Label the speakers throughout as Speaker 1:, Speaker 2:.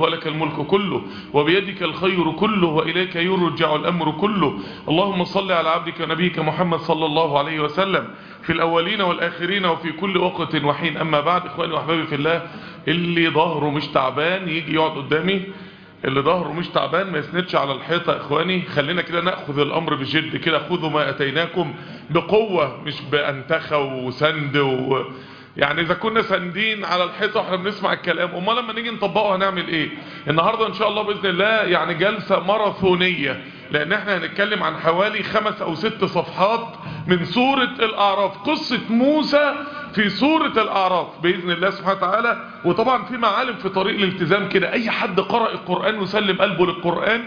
Speaker 1: ولك الملك كله وبيدك الخير كله وإليك يرجع الأمر كله اللهم صل على عبدك ونبيك محمد صلى الله عليه وسلم في الأولين والآخرين وفي كل وقت وحين أما بعد إخواني وأحبابي في الله اللي ظهره مش تعبان يجي يقعد قدامي اللي ظهره مش تعبان ما يسندش على الحيطة اخواني خلينا كده ناخذ الامر بجد كده خذوا ما اتيناكم بقوة مش بانتخة وسند و... يعني اذا كنا ساندين على الحيطة واحنا بنسمع الكلام امال لما نيجي نطبقه هنعمل ايه النهاردة ان شاء الله باذن الله يعني جلسة ماراثونية لان احنا هنتكلم عن حوالي خمس او ست صفحات من سورة الاعراف قصة موسى في سورة الأعراف بإذن الله سبحانه وتعالى وطبعا في معالم في طريق الالتزام كده أي حد قرأ القرآن وسلم قلبه للقرآن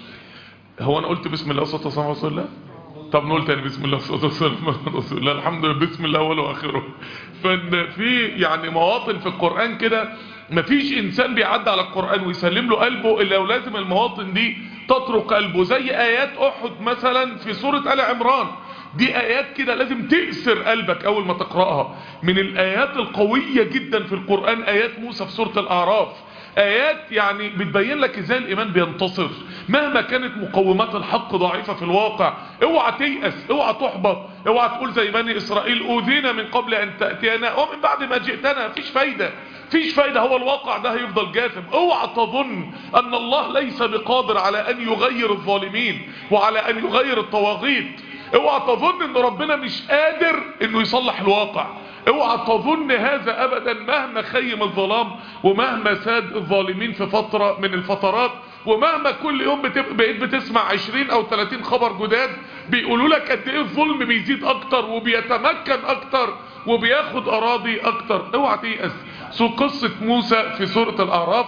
Speaker 1: هو أنا قلت بسم الله والصلاة والسلام على رسول الله طب نقول تاني بسم الله والصلاة والسلام على رسول الله الحمد لله بسم الله أوله وآخره فإن في يعني مواطن في القرآن كده مفيش إنسان بيعدي على القرآن ويسلم له قلبه إلا ولازم المواطن دي تترك قلبه زي آيات أحد مثلا في سورة آل عمران دي آيات كده لازم تأسر قلبك أول ما تقرأها من الآيات القوية جدا في القرآن آيات موسى في سورة الأعراف آيات يعني بتبين لك ازاي الإيمان بينتصر مهما كانت مقومات الحق ضعيفة في الواقع اوعى تيأس اوعى تحبط اوعى تقول زي بني إسرائيل أوذينا من قبل أن تأتينا ومن بعد ما جئتنا مفيش فايدة فيش فايدة هو الواقع ده هيفضل جاثم اوعى تظن ان الله ليس بقادر على ان يغير الظالمين وعلى ان يغير الطواغيت اوعى تظن ان ربنا مش قادر انه يصلح الواقع اوعى تظن هذا ابدا مهما خيم الظلام ومهما ساد الظالمين في فترة من الفترات ومهما كل يوم بقيت بتسمع 20 او 30 خبر جداد بيقولوا لك قد ايه الظلم بيزيد اكتر وبيتمكن اكتر وبياخد اراضي اكتر اوعى تيأس سو قصة موسى في سورة الاعراف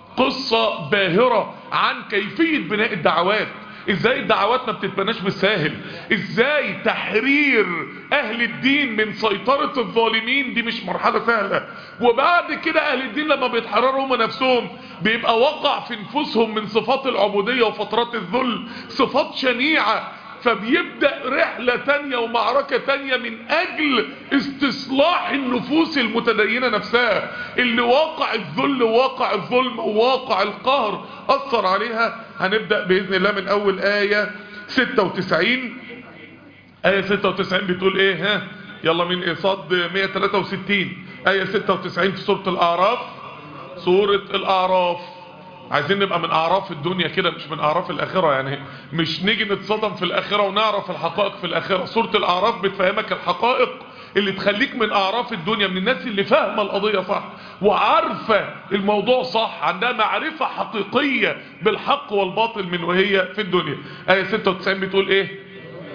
Speaker 1: قصة باهرة عن كيفية بناء الدعوات ازاي الدعوات ما بتتبناش بالساهل ازاي تحرير اهل الدين من سيطرة الظالمين دي مش مرحلة سهلة وبعد كده اهل الدين لما بيتحرروا هم نفسهم بيبقى وقع في نفوسهم من صفات العبودية وفترات الذل صفات شنيعة فبيبدأ رحلة تانية ومعركة تانية من اجل استصلاح النفوس المتدينة نفسها اللي واقع الذل وواقع الظلم وواقع القهر اثر عليها هنبدأ بإذن الله من اول آية 96 آية 96 بتقول ايه ها يلا من ايصاد 163 آية 96 في سورة الاعراف سورة الاعراف عايزين نبقى من اعراف الدنيا كده مش من اعراف الاخرة يعني مش نيجي نتصدم في الاخرة ونعرف الحقائق في الاخرة سورة الاعراف بتفهمك الحقائق اللي تخليك من اعراف الدنيا من الناس اللي فاهمه القضية صح وعارفة الموضوع صح عندها معرفة حقيقية بالحق والباطل من وهي في الدنيا آية 96 بتقول ايه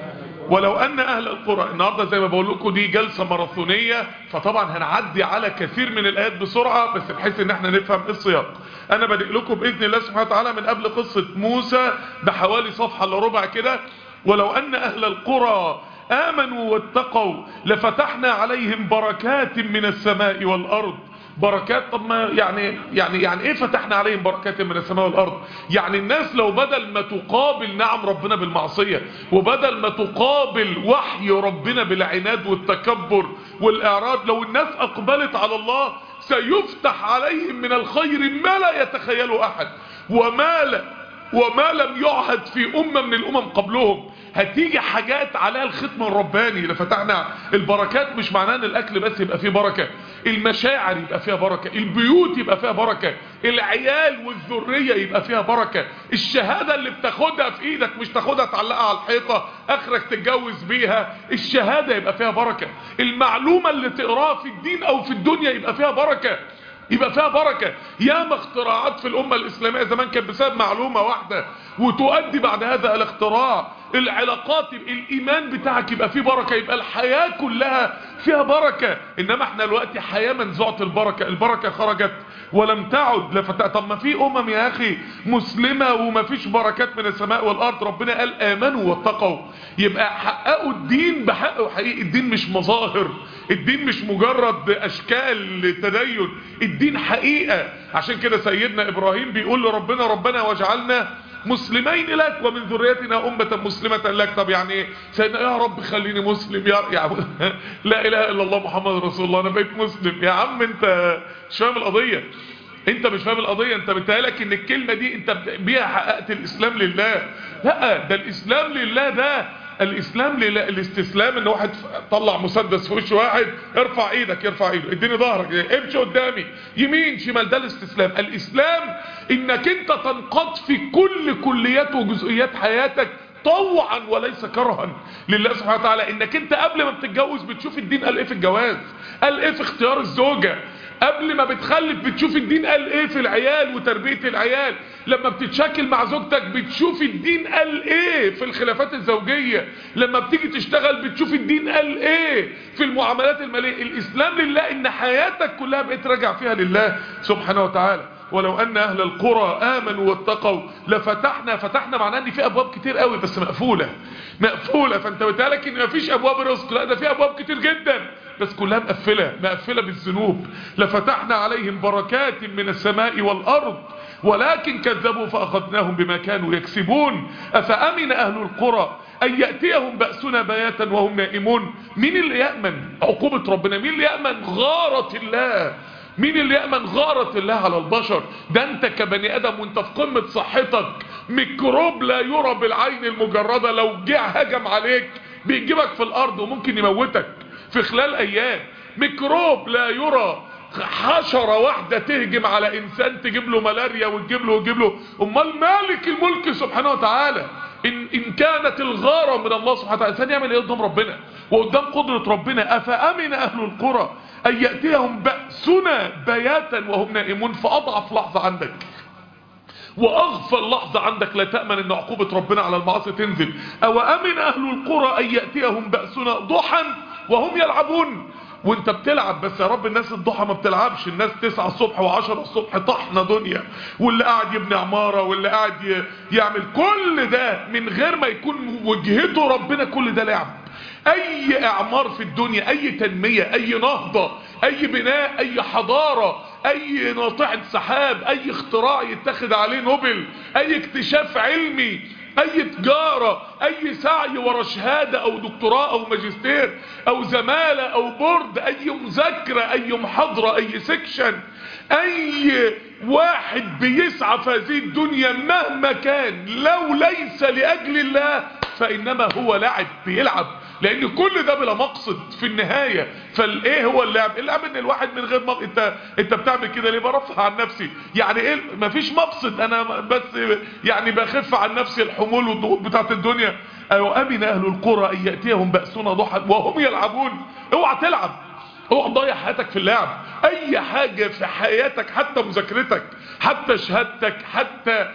Speaker 1: ولو ان اهل القرى النهاردة زي ما بقول لكم دي جلسة ماراثونية فطبعا هنعدي على كثير من الايات بسرعة بس بحيث ان احنا نفهم السياق انا بدئ لكم باذن الله سبحانه وتعالى من قبل قصة موسى بحوالي صفحة الا ربع كده ولو ان اهل القرى امنوا واتقوا لفتحنا عليهم بركات من السماء والارض بركات طب ما يعني يعني يعني ايه فتحنا عليهم بركات من السماء والارض يعني الناس لو بدل ما تقابل نعم ربنا بالمعصية وبدل ما تقابل وحي ربنا بالعناد والتكبر والاعراض لو الناس اقبلت على الله سيفتح عليهم من الخير ما لا يتخيله احد وما لا وما لم يعهد في امة من الامم قبلهم هتيجي حاجات عليها الختم الرباني لفتحنا البركات مش معناه ان الاكل بس يبقى فيه بركة المشاعر يبقى فيها بركة البيوت يبقى فيها بركة العيال والذرية يبقى فيها بركة الشهادة اللي بتاخدها في ايدك مش تاخدها تعلقها على الحيطة اخرك تتجوز بيها الشهادة يبقى فيها بركة المعلومة اللي تقراها في الدين او في الدنيا يبقى فيها بركة يبقى فيها بركة ياما اختراعات في الأمة الإسلامية زمان كانت بسبب معلومة واحدة وتؤدي بعد هذا الاختراع العلاقات الإيمان بتاعك يبقى فيه بركة يبقى الحياة كلها فيها بركة إنما احنا دلوقتي حياة منزوعة البركة البركة خرجت ولم تعد لفتاة طب ما في أمم يا أخي مسلمة وما فيش بركات من السماء والأرض ربنا قال آمنوا واتقوا يبقى حققوا الدين بحقه حقيقي الدين مش مظاهر الدين مش مجرد أشكال تدين الدين حقيقة عشان كده سيدنا إبراهيم بيقول لربنا ربنا واجعلنا مسلمين لك ومن ذريتنا أمة مسلمة لك طب يعني سيدنا يا رب خليني مسلم يا, يا عم لا إله إلا الله محمد رسول الله أنا بقيت مسلم يا عم أنت مش فاهم القضية انت مش فاهم القضية انت بتهيألك ان الكلمة دي انت بيها حققت الاسلام لله لا ده الاسلام لله ده الاسلام لله الاستسلام ان واحد طلع مسدس في وش واحد ارفع ايدك ارفع ايده اديني ظهرك امشي قدامي يمين شمال ده الاستسلام الاسلام انك انت تنقض في كل كليات وجزئيات حياتك طوعا وليس كرها لله سبحانه وتعالى انك انت قبل ما بتتجوز بتشوف الدين قال ايه في الجواز قال ايه في اختيار الزوجة قبل ما بتخلف بتشوف الدين قال ايه في العيال وتربية العيال لما بتتشاكل مع زوجتك بتشوف الدين قال ايه في الخلافات الزوجية لما بتيجي تشتغل بتشوف الدين قال ايه في المعاملات المالية الاسلام لله ان حياتك كلها بقيت راجع فيها لله سبحانه وتعالى ولو ان اهل القرى امنوا واتقوا لفتحنا فتحنا معناه ان في ابواب كتير قوي بس مقفولة مقفولة فانت بتقالك ان مفيش ابواب رزق لا ده في ابواب كتير جدا بس كلها مقفلة مقفلة بالذنوب لفتحنا عليهم بركات من السماء والارض ولكن كذبوا فاخذناهم بما كانوا يكسبون افامن اهل القرى ان ياتيهم باسنا بياتا وهم نائمون مين اللي يامن عقوبة ربنا مين اللي يامن غارة الله مين اللي يأمن غارة الله على البشر ده انت كبني ادم وانت في قمة صحتك ميكروب لا يرى بالعين المجردة لو جه هجم عليك بيجيبك في الارض وممكن يموتك في خلال ايام ميكروب لا يرى حشرة واحدة تهجم على انسان تجيب له ملاريا وتجيب له وتجيب له امال مالك الملك سبحانه وتعالى إن, إن كانت الغارة من الله سبحانه وتعالى الإنسان يعمل إيه قدام ربنا وقدام قدرة ربنا أفأمن أهل القرى أن يأتيهم بأسنا بياتا وهم نائمون فأضعف لحظة عندك وأغفل لحظة عندك لا تأمن أن عقوبة ربنا على المعاصي تنزل أو أمن أهل القرى أن يأتيهم بأسنا ضحا وهم يلعبون وانت بتلعب بس يا رب الناس الضحى ما بتلعبش الناس تسعة الصبح وعشرة الصبح طحنة دنيا واللي قاعد يبني عمارة واللي قاعد يعمل كل ده من غير ما يكون وجهته ربنا كل ده لعب اي اعمار في الدنيا اي تنمية اي نهضة اي بناء اي حضارة اي ناطحة سحاب اي اختراع يتخذ عليه نوبل اي اكتشاف علمي اي تجارة اي سعي ورا شهادة او دكتوراه او ماجستير او زمالة او بورد اي مذاكرة اي محاضرة اي سكشن اي واحد بيسعى في هذه الدنيا مهما كان لو ليس لاجل الله فانما هو لعب بيلعب لان كل ده بلا مقصد في النهاية فالايه هو اللعب اللعب ان الواحد من غير مقصد انت انت بتعمل كده ليه برفع عن نفسي يعني ايه مفيش مقصد انا بس يعني بخف عن نفسي الحمول والضغوط بتاعت الدنيا ايوه امن اهل القرى ان ياتيهم باسنا ضحى وهم يلعبون اوعى تلعب اوعى تضيع حياتك في اللعب اي حاجة في حياتك حتى مذاكرتك حتى شهادتك حتى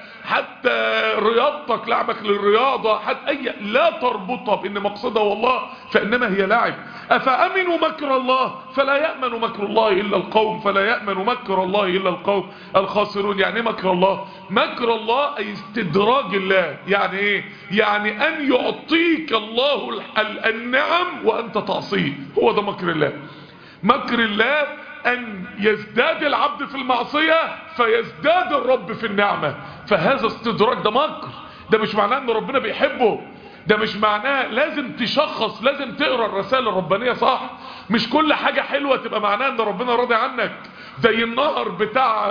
Speaker 1: حتى رياضتك لعبك للرياضة حتى أي لا تربطها بأن مقصدها والله فإنما هي لعب أفأمنوا مكر الله فلا يأمن مكر الله إلا القوم فلا يأمن مكر الله إلا القوم الخاسرون يعني مكر الله مكر الله أي استدراج الله يعني إيه يعني أن يعطيك الله النعم وأنت تعصيه هو ده مكر الله مكر الله أن يزداد العبد في المعصية فيزداد الرب في النعمة فهذا استدراج ده مكر ده مش معناه ان ربنا بيحبه ده مش معناه لازم تشخص لازم تقرا الرسائل الربانيه صح مش كل حاجه حلوه تبقى معناها ان ربنا راضي عنك زي النهر بتاع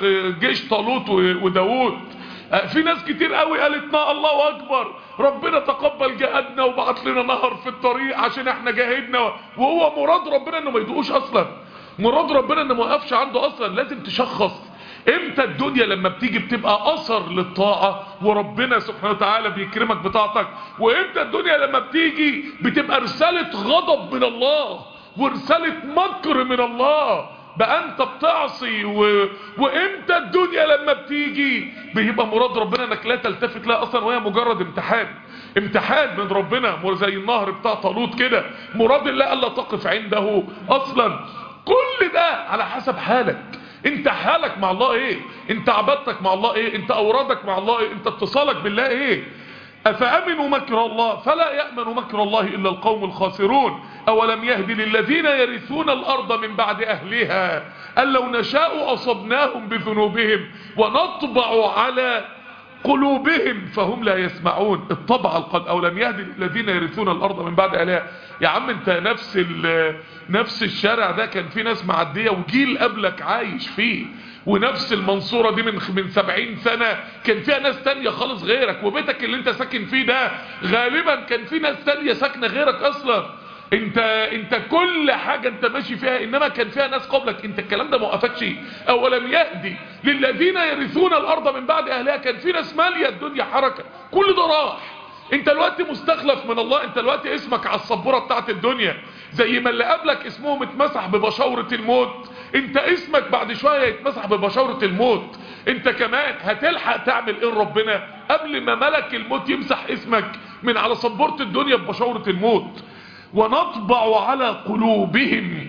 Speaker 1: جيش طالوت وداوود في ناس كتير قوي قالت ما الله اكبر ربنا تقبل جهادنا وبعت لنا نهر في الطريق عشان احنا جاهدنا وهو مراد ربنا انه ما يدقوش اصلا مراد ربنا انه ما وقفش عنده اصلا لازم تشخص امتى الدنيا لما بتيجي بتبقى اثر للطاعة وربنا سبحانه وتعالى بيكرمك بطاعتك وامتى الدنيا لما بتيجي بتبقى رسالة غضب من الله ورسالة مكر من الله بقى انت بتعصي و... وامتى الدنيا لما بتيجي بيبقى مراد ربنا انك لا تلتفت لها اصلا وهي مجرد امتحان امتحان من ربنا زي النهر بتاع طالوت كده مراد الله الا تقف عنده اصلا كل ده على حسب حالك انت حالك مع الله ايه انت عبادتك مع الله ايه انت اورادك مع الله ايه انت اتصالك بالله ايه افامنوا مكر الله فلا يأمن مكر الله الا القوم الخاسرون اولم يهدي للذين يرثون الارض من بعد اهلها ان لو نشاء اصبناهم بذنوبهم ونطبع على قلوبهم فهم لا يسمعون الطبع القلب او لم يهدي الذين يرثون الارض من بعد اهلها يا عم انت نفس نفس الشارع ده كان في ناس معديه وجيل قبلك عايش فيه ونفس المنصورة دي من من 70 سنة كان فيها ناس تانية خالص غيرك وبيتك اللي انت ساكن فيه ده غالبا كان في ناس تانية ساكنة غيرك اصلا انت انت كل حاجة انت ماشي فيها انما كان فيها ناس قبلك انت الكلام ده موقفكش اولم يهدي للذين يرثون الارض من بعد اهلها كان في ناس مالية الدنيا حركة كل ده راح انت الوقت مستخلف من الله انت الوقت اسمك على السبورة بتاعت الدنيا زي ما اللي قبلك اسمهم اتمسح ببشورة الموت انت اسمك بعد شوية يتمسح ببشورة الموت انت كمان هتلحق تعمل ايه ربنا قبل ما ملك الموت يمسح اسمك من على سبورة الدنيا ببشورة الموت ونطبع على قلوبهم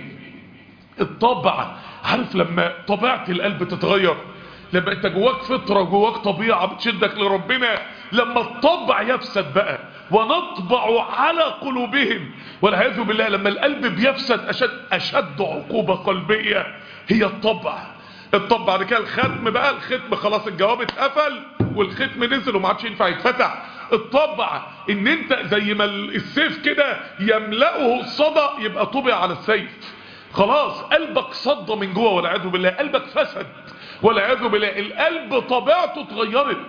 Speaker 1: الطبع عارف لما طبيعة القلب تتغير لما انت جواك فطرة جواك طبيعة بتشدك لربنا لما الطبع يفسد بقى ونطبع على قلوبهم والعياذ بالله لما القلب بيفسد أشد, أشد عقوبة قلبية هي الطبع الطبع بعد كده الختم بقى الختم خلاص الجواب اتقفل والختم نزل وما عادش ينفع يتفتح الطبع ان انت زي ما السيف كده يملأه الصدى يبقى طبع على السيف خلاص قلبك صدى من جوه والعياذ بالله قلبك فسد والعياذ بالله القلب طبيعته اتغيرت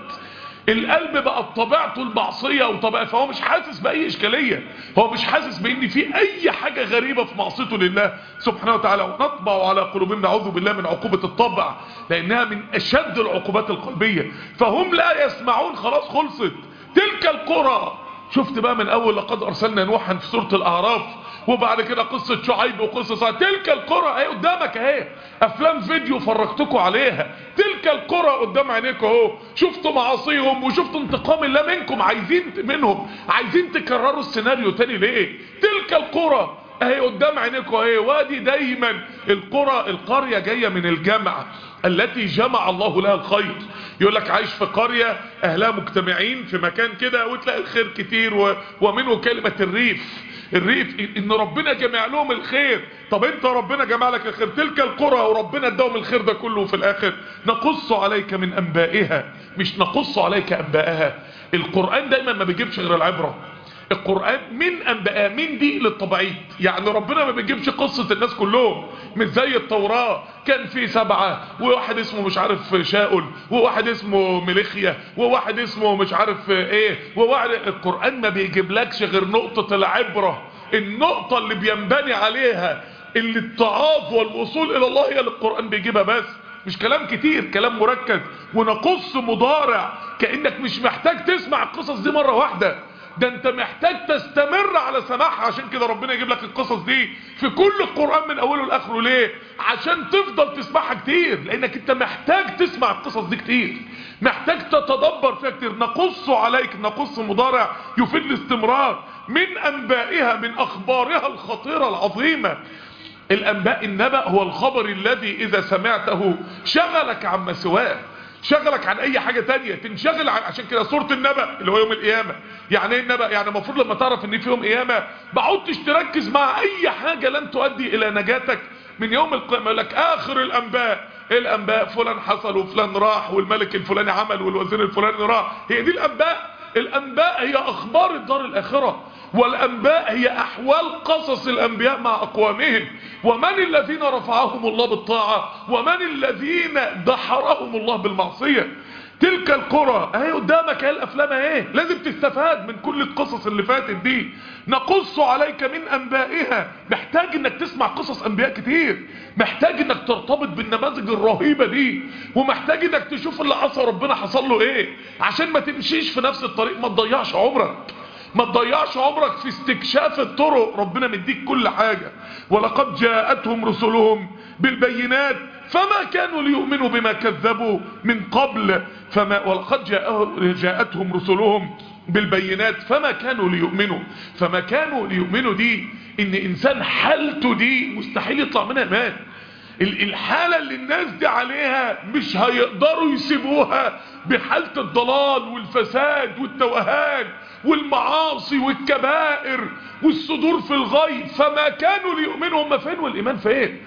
Speaker 1: القلب بقى بطبيعته المعصية وطبيعة فهو مش حاسس بأي إشكالية هو مش حاسس بأن في أي حاجة غريبة في معصيته لله سبحانه وتعالى ونطبع على قلوبهم نعوذ بالله من عقوبة الطبع لأنها من أشد العقوبات القلبية فهم لا يسمعون خلاص خلصت تلك القرى شفت بقى من أول لقد أرسلنا نوحا في سورة الأعراف وبعد كده قصة شعيب وقصة صعيب. تلك القرى اهي قدامك اهي افلام فيديو فرجتكم عليها تلك القرى قدام عينيكم اهو شفتوا معاصيهم وشفتوا انتقام الله منكم عايزين منهم عايزين تكرروا السيناريو تاني ليه تلك القرى اهي قدام عينيكم اهي وادي دايما القرى القرية جاية من الجامعة التي جمع الله لها الخير يقول لك عايش في قرية اهلها مجتمعين في مكان كده وتلاقي الخير كتير و... ومنه كلمة الريف الريف ان ربنا جمع لهم الخير طب انت ربنا جمع لك الخير تلك القرى وربنا اداهم الخير ده كله في الاخر نقص عليك من انبائها مش نقص عليك انبائها القرآن دايما ما بيجيبش غير العبرة القرآن من أنباء من دي للطبعيد يعني ربنا ما بيجيبش قصة الناس كلهم مش زي التوراة كان في سبعة وواحد اسمه مش عارف شاؤل وواحد اسمه مليخيا وواحد اسمه مش عارف ايه وواحد القرآن ما بيجيبلكش غير نقطة العبرة النقطة اللي بينبني عليها اللي التعاف والوصول الى الله هي اللي القرآن بيجيبها بس مش كلام كتير كلام مركز ونقص مضارع كأنك مش محتاج تسمع القصص دي مرة واحدة ده انت محتاج تستمر على سماعها عشان كده ربنا يجيب لك القصص دي في كل القرآن من اوله لاخره ليه عشان تفضل تسمعها كتير لانك انت محتاج تسمع القصص دي كتير محتاج تتدبر فيها كتير نقص عليك نقص مضارع يفيد الاستمرار من انبائها من اخبارها الخطيرة العظيمة الانباء النبأ هو الخبر الذي اذا سمعته شغلك عما سواه شغلك عن اي حاجة تانية تنشغل عن عشان كده سورة النبأ اللي هو يوم القيامة يعني ايه النبأ يعني المفروض لما تعرف ان في يوم قيامة بعدتش تركز مع اي حاجة لن تؤدي الى نجاتك من يوم القيامة يقول لك اخر الانباء ايه الانباء فلان حصل وفلان راح والملك الفلاني عمل والوزير الفلاني راح هي دي الانباء الانباء هي اخبار الدار الاخرة والانباء هي احوال قصص الانبياء مع اقوامهم ومن الذين رفعهم الله بالطاعة ومن الذين دحرهم الله بالمعصية تلك القرى اهي قدامك اهي الافلام اهي لازم تستفاد من كل القصص اللي فاتت دي نقص عليك من انبائها محتاج انك تسمع قصص انبياء كتير محتاج انك ترتبط بالنماذج الرهيبة دي ومحتاج انك تشوف اللي عصى ربنا حصل له ايه عشان ما تمشيش في نفس الطريق ما تضيعش عمرك ما تضيعش عمرك في استكشاف الطرق ربنا مديك كل حاجة ولقد جاءتهم رسلهم بالبينات فما كانوا ليؤمنوا بما كذبوا من قبل فما ولقد جاءتهم رسلهم بالبينات فما كانوا ليؤمنوا فما كانوا ليؤمنوا دي ان انسان حالته دي مستحيل يطلع منها ايمان الحالة اللي الناس دي عليها مش هيقدروا يسيبوها بحالة الضلال والفساد والتوهان والمعاصي والكبائر والصدور في الغي فما كانوا ليؤمنوا هم فين والإيمان فين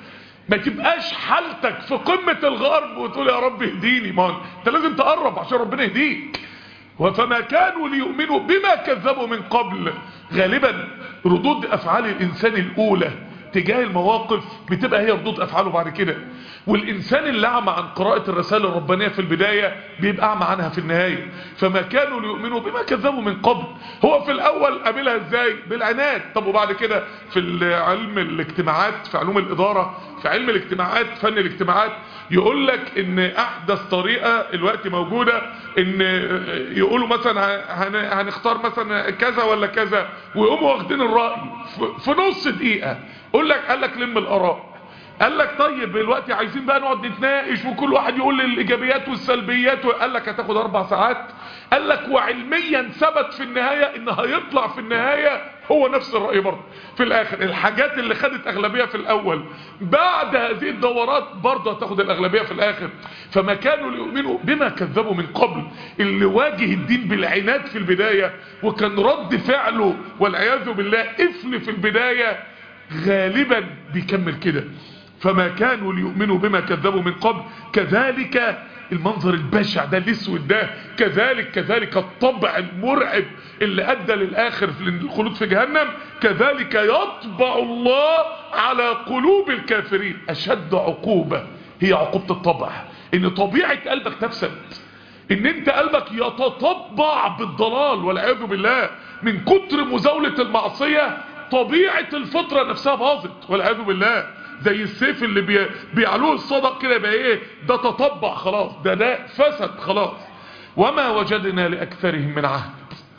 Speaker 1: ما تبقاش حالتك في قمة الغرب وتقول يا رب اهديني ما انت لازم تقرب عشان ربنا يهديك فما كانوا ليؤمنوا بما كذبوا من قبل غالبا ردود افعال الانسان الاولى تجاه المواقف بتبقى هي ردود افعاله بعد كده والانسان اللي اعمى عن قراءة الرسائل الربانية في البداية بيبقى اعمى عنها في النهاية فما كانوا ليؤمنوا بما كذبوا من قبل هو في الاول قابلها ازاي بالعناد طب وبعد كده في علم الاجتماعات في علوم الادارة في علم الاجتماعات فن الاجتماعات يقول لك ان احدث طريقة الوقت موجودة ان يقولوا مثلا هنختار مثلا كذا ولا كذا ويقوموا واخدين الرأي في نص دقيقة قول لك قال لك لم الاراء قال لك طيب دلوقتي عايزين بقى نقعد نتناقش وكل واحد يقول الايجابيات والسلبيات قال لك هتاخد اربع ساعات قال لك وعلميا ثبت في النهاية ان هيطلع في النهاية هو نفس الرأي برضه في الاخر الحاجات اللي خدت اغلبية في الاول بعد هذه الدورات برضه هتاخد الاغلبية في الاخر فما كانوا ليؤمنوا بما كذبوا من قبل اللي واجه الدين بالعناد في البداية وكان رد فعله والعياذ بالله قفل في البداية غالبا بيكمل كده فما كانوا ليؤمنوا بما كذبوا من قبل كذلك المنظر البشع ده الاسود ده كذلك كذلك الطبع المرعب اللي ادى للاخر للخلود في جهنم كذلك يطبع الله على قلوب الكافرين اشد عقوبة هي عقوبة الطبع ان طبيعة قلبك تفسد ان انت قلبك يتطبع بالضلال والعياذ بالله من كتر مزاولة المعصية طبيعة الفطرة نفسها باظت والعياذ بالله زي السيف اللي بي... بيعلوه الصدق كده يبقى ايه ده تطبع خلاص ده ده فسد خلاص وما وجدنا لأكثرهم من عهد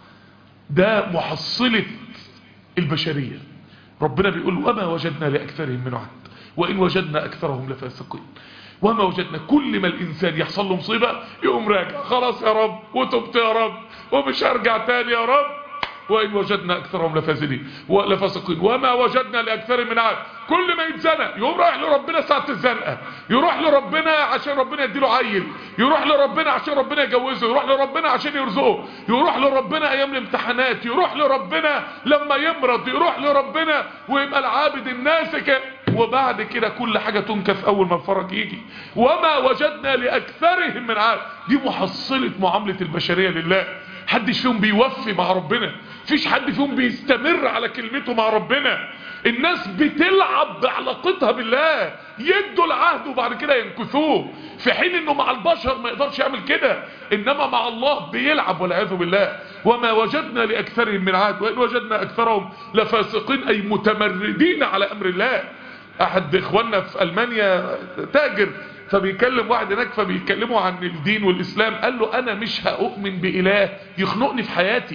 Speaker 1: ده محصلة البشرية ربنا بيقول وما وجدنا لأكثرهم من عهد وإن وجدنا أكثرهم لفاسقين وما وجدنا كل ما الإنسان يحصل له مصيبة يقوم راجع خلاص يا رب وتبت يا رب ومش هرجع تاني يا رب وإن وجدنا أكثرهم لفاسدين ولفاسقين وما وجدنا لأكثر من عاد كل ما يتزنى يقوم رايح لربنا ساعة الزنقة يروح لربنا عشان ربنا يديله عيل يروح لربنا عشان ربنا يجوزه يروح لربنا عشان يرزقه يروح لربنا أيام الامتحانات يروح لربنا لما يمرض يروح لربنا ويبقى العابد الناسك وبعد كده كل حاجة تنكف أول ما الفرج يجي وما وجدنا لأكثرهم من عاد دي محصلة معاملة البشرية لله حدش فيهم بيوفي مع ربنا فيش حد فيهم بيستمر على كلمته مع ربنا الناس بتلعب بعلاقتها بالله يدوا العهد وبعد كده ينكثوه في حين انه مع البشر ما يقدرش يعمل كده انما مع الله بيلعب والعياذ بالله وما وجدنا لاكثرهم من عهد وان وجدنا اكثرهم لفاسقين اي متمردين على امر الله احد اخواننا في المانيا تاجر فبيكلم واحد هناك فبيكلموا عن الدين والاسلام قال له انا مش هؤمن باله يخنقني في حياتي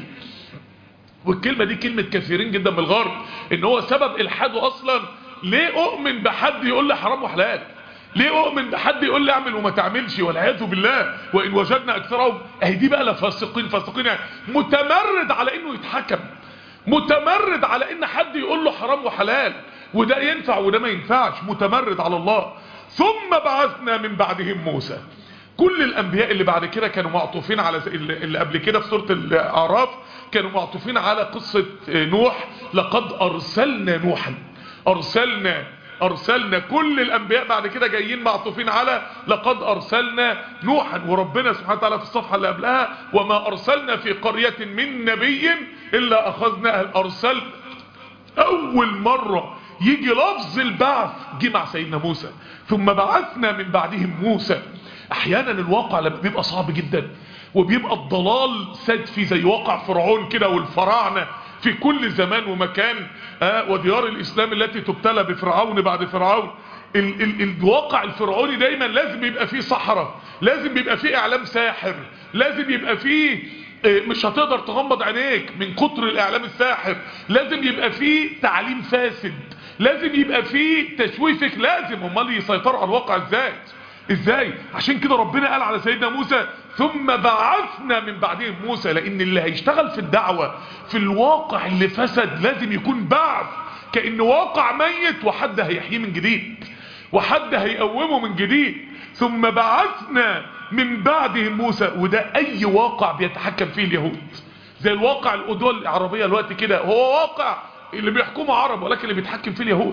Speaker 1: والكلمة دي كلمة كثيرين جدا من الغرب ان هو سبب الحاده اصلا ليه اؤمن بحد يقول لي حرام وحلال ليه اؤمن بحد يقول لي اعمل وما تعملش والعياذ بالله وان وجدنا اكثرهم اهي دي بقى لفاسقين فاسقين يعني متمرد على انه يتحكم متمرد على ان حد يقول له حرام وحلال وده ينفع وده ما ينفعش متمرد على الله ثم بعثنا من بعدهم موسى كل الانبياء اللي بعد كده كانوا معطوفين على اللي قبل كده في سورة الاعراف كانوا معطوفين على قصة نوح لقد ارسلنا نوحا ارسلنا ارسلنا كل الانبياء بعد كده جايين معطوفين على لقد ارسلنا نوحا وربنا سبحانه وتعالى في الصفحة اللي قبلها وما ارسلنا في قرية من نبي الا اخذنا الارسل اول مرة يجي لفظ البعث جه مع سيدنا موسى ثم بعثنا من بعدهم موسى احيانا الواقع لما بيبقى صعب جدا وبيبقى الضلال ساد فيه زي واقع فرعون كده والفراعنه في كل زمان ومكان آه وديار الاسلام التي تبتلى بفرعون بعد فرعون ال ال الواقع الفرعوني دايما لازم يبقى فيه صحراء لازم يبقى فيه اعلام ساحر لازم يبقى فيه مش هتقدر تغمض عينيك من كتر الاعلام الساحر لازم يبقى فيه تعليم فاسد لازم يبقى فيه تشويفك لازم امال يسيطروا على الواقع ازاي ازاي عشان كده ربنا قال على سيدنا موسى ثم بعثنا من بعدهم موسى لان اللي هيشتغل في الدعوة في الواقع اللي فسد لازم يكون بعث كأن واقع ميت وحد هيحييه من جديد وحد هيقومه من جديد ثم بعثنا من بعدهم موسى وده اي واقع بيتحكم فيه اليهود زي الواقع الدول العربية الوقت كده هو واقع اللي بيحكمه عرب ولكن اللي بيتحكم فيه اليهود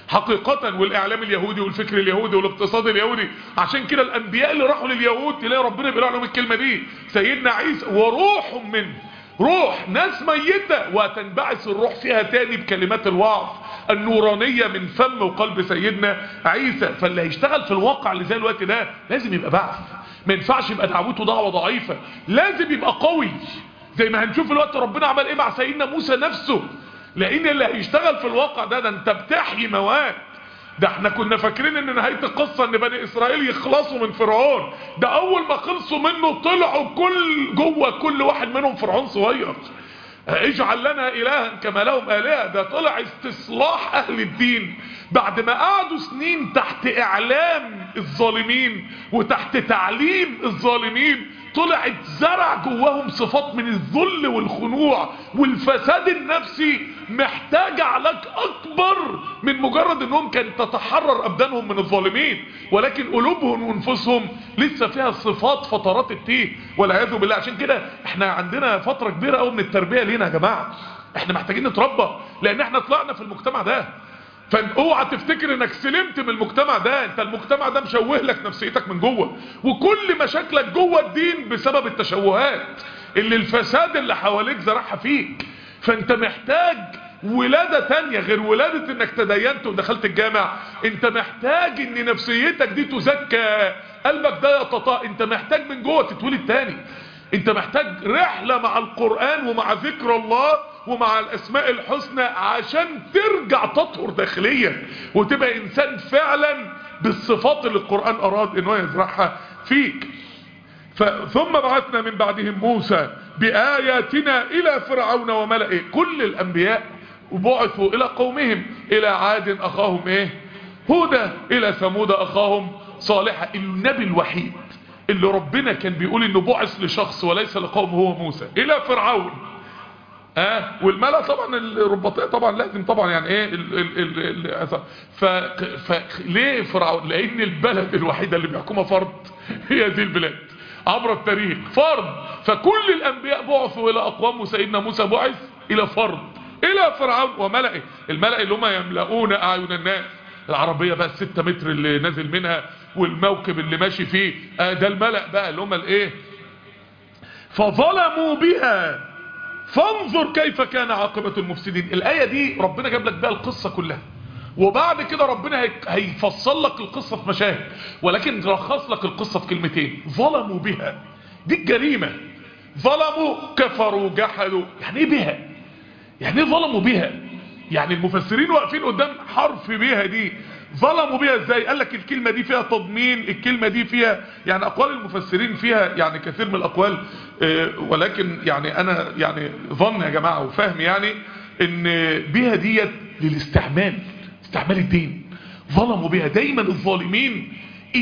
Speaker 1: حقيقة والاعلام اليهودي والفكر اليهودي والاقتصاد اليهودي عشان كده الانبياء اللي راحوا لليهود تلاقي ربنا بيقول لهم الكلمة دي سيدنا عيسى وروح منه روح ناس ميتة وتنبعث الروح فيها تاني بكلمات الوعظ النورانية من فم وقلب سيدنا عيسى فاللي هيشتغل في الواقع اللي زي الوقت ده لازم يبقى بعث ما ينفعش يبقى دعوته دعوة ضعيفة لازم يبقى قوي زي ما هنشوف الوقت ربنا عمل ايه مع سيدنا موسى نفسه لان اللي هيشتغل في الواقع ده ده انت بتحيي مواد ده احنا كنا فاكرين ان نهاية القصة ان بني اسرائيل يخلصوا من فرعون ده اول ما خلصوا منه طلعوا كل جوه كل واحد منهم فرعون صغير اجعل لنا الها كما لهم الهه ده طلع استصلاح اهل الدين بعد ما قعدوا سنين تحت اعلام الظالمين وتحت تعليم الظالمين طلعت زرع جواهم صفات من الذل والخنوع والفساد النفسي محتاج علاج اكبر من مجرد انهم كانت تتحرر ابدانهم من الظالمين ولكن قلوبهم وانفسهم لسه فيها صفات فترات التيه والعياذ بالله عشان كده احنا عندنا فترة كبيرة قوي من التربية لينا يا جماعة احنا محتاجين نتربى لان احنا طلعنا في المجتمع ده فاوعى تفتكر انك سلمت من المجتمع ده انت المجتمع ده مشوه لك نفسيتك من جوه وكل مشاكلك جوه الدين بسبب التشوهات اللي الفساد اللي حواليك زرعها فيك فانت محتاج ولادة تانية غير ولادة انك تدينت ودخلت الجامع انت محتاج ان نفسيتك دي تزكى قلبك ده يتطا انت محتاج من جوه تتولد تاني انت محتاج رحلة مع القرآن ومع ذكر الله ومع الاسماء الحسنى عشان ترجع تطهر داخليا وتبقى انسان فعلا بالصفات اللي القرآن اراد انه يزرعها فيك ثم بعثنا من بعدهم موسى بآياتنا الى فرعون وملئه كل الانبياء وبعثوا الى قومهم الى عاد اخاهم ايه هدى الى ثمود اخاهم صالحا النبي الوحيد اللي ربنا كان بيقول انه بعث لشخص وليس لقوم هو موسى الى فرعون اه والملا طبعا الرباطيه طبعا لازم طبعا يعني ايه ال ال ال ف ف ليه فرعون لان البلد الوحيده اللي بيحكمها فرد هي دي البلاد عبر التاريخ فرد فكل الانبياء بعثوا الى اقوام وسيدنا موسى بعث الى فرد الى فرعون وملئه الملأ اللي هم يملؤون اعين الناس العربية بقى الستة متر اللي نازل منها والموكب اللي ماشي فيه آه ده الملأ بقى اللي هم الايه فظلموا بها فانظر كيف كان عاقبة المفسدين الآية دي ربنا جاب لك بقى القصة كلها وبعد كده ربنا هيفصل لك القصة في مشاهد ولكن رخص لك القصة في كلمتين ظلموا بها دي الجريمة ظلموا كفروا جحدوا يعني ايه بها يعني ايه ظلموا بها يعني المفسرين واقفين قدام حرف بها دي ظلموا بها ازاي قال لك الكلمة دي فيها تضمين الكلمة دي فيها يعني اقوال المفسرين فيها يعني كثير من الاقوال اه ولكن يعني انا يعني ظن يا جماعة وفهم يعني ان بها ديت للاستعمال استعمال الدين ظلموا بها دايما الظالمين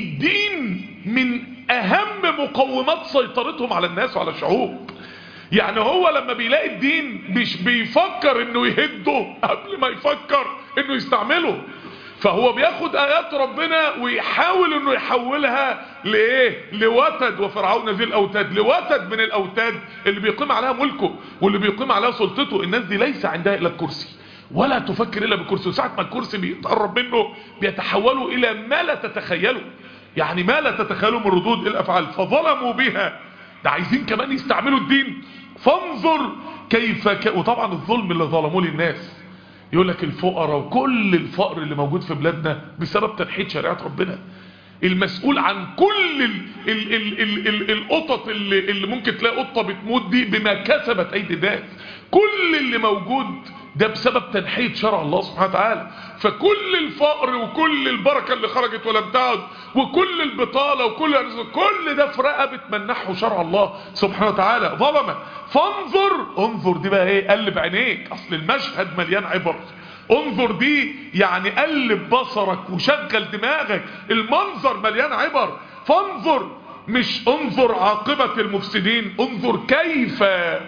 Speaker 1: الدين من اهم مقومات سيطرتهم على الناس وعلى الشعوب يعني هو لما بيلاقي الدين مش بيفكر انه يهده قبل ما يفكر انه يستعمله فهو بياخد ايات ربنا ويحاول انه يحولها لايه لوتد وفرعون ذي الاوتاد لوتد من الاوتاد اللي بيقيم عليها ملكه واللي بيقيم عليها سلطته الناس دي ليس عندها الا الكرسي ولا تفكر الا بالكرسي وساعه ما الكرسي بيتقرب منه بيتحولوا الى ما لا تتخيله يعني ما لا تتخيله من ردود الافعال فظلموا بها ده عايزين كمان يستعملوا الدين فانظر كيف ك... وطبعا الظلم اللي ظلموه للناس يقول لك الفقراء وكل الفقر اللي موجود في بلادنا بسبب تنحية شريعة ربنا المسؤول عن كل ال ال ال ال ال القطط اللي, اللي ممكن تلاقي قطة بتموت دي بما كسبت ايدي الناس كل اللي موجود ده بسبب تنحية شرع الله سبحانه وتعالى فكل الفقر وكل البركة اللي خرجت ولم تعد وكل البطالة وكل كل ده في رقبة من نحو شرع الله سبحانه وتعالى ظلمة فانظر انظر دي بقى ايه قلب عينيك اصل المشهد مليان عبر انظر دي يعني قلب بصرك وشغل دماغك المنظر مليان عبر فانظر مش انظر عاقبة المفسدين انظر كيف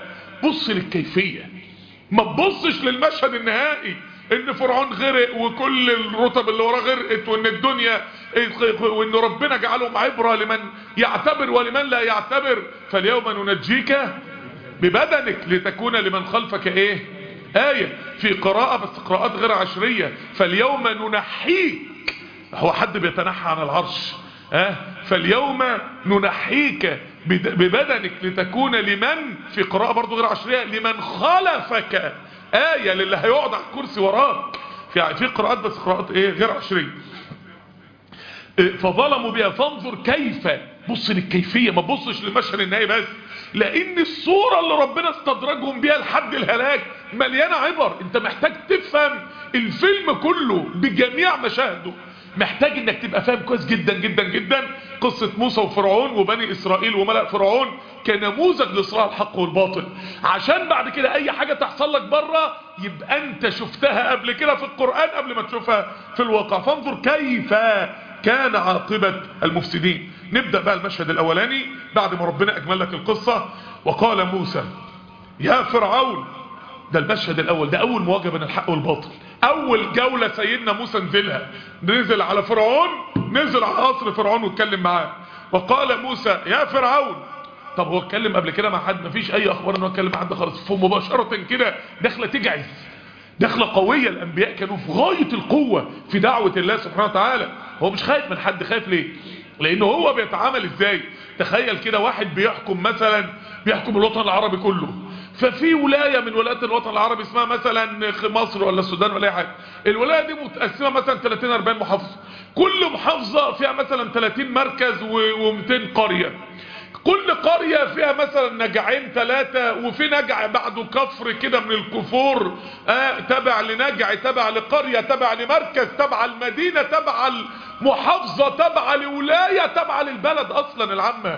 Speaker 1: بص للكيفية ما تبصش للمشهد النهائي ان فرعون غرق وكل الرتب اللي وراه غرقت وان الدنيا وان ربنا جعلهم عبرة لمن يعتبر ولمن لا يعتبر فاليوم ننجيك ببدنك لتكون لمن خلفك ايه آية في قراءة بس قراءات غير عشرية فاليوم ننحيك هو حد بيتنحى عن العرش اه فاليوم ننحيك ببدنك لتكون لمن في قراءة برضو غير عشرية لمن خلفك آية للي هيقعد على الكرسي وراك في في قراءات بس قراءات ايه غير عشرية فظلموا بها فانظر كيف بص للكيفية ما تبصش للمشهد النهائي بس لان الصورة اللي ربنا استدرجهم بيها لحد الهلاك مليانة عبر انت محتاج تفهم الفيلم كله بجميع مشاهده محتاج انك تبقى فاهم كويس جدا جدا جدا قصة موسى وفرعون وبني اسرائيل وملأ فرعون كنموذج لصراع الحق والباطل عشان بعد كده اي حاجة تحصل لك بره يبقى انت شفتها قبل كده في القرآن قبل ما تشوفها في الواقع فانظر كيف كان عاقبة المفسدين نبدأ بقى المشهد الاولاني بعد ما ربنا اجمل لك القصة وقال موسى يا فرعون ده المشهد الاول ده اول مواجهة بين الحق والباطل اول جولة سيدنا موسى نزلها نزل على فرعون نزل على قصر فرعون واتكلم معاه وقال موسى يا فرعون طب هو اتكلم قبل كده مع حد مفيش اي اخبار انه اتكلم مع حد خالص فمباشرة كده داخله تجعز داخله قوية الانبياء كانوا في غاية القوة في دعوة الله سبحانه وتعالى هو مش خايف من حد خايف ليه لانه هو بيتعامل ازاي تخيل كده واحد بيحكم مثلا بيحكم الوطن العربي كله ففي ولاية من ولايات الوطن العربي اسمها مثلا مصر ولا السودان ولا اي حاجة الولاية دي متقسمة مثلا 30 40 محافظة كل محافظة فيها مثلا 30 مركز و200 قرية كل قرية فيها مثلا نجعين ثلاثة وفي نجع بعده كفر كده من الكفور آه تبع لنجع تبع لقرية تبع لمركز تبع المدينة تبع المحافظة تبع لولاية تبع للبلد اصلا العامة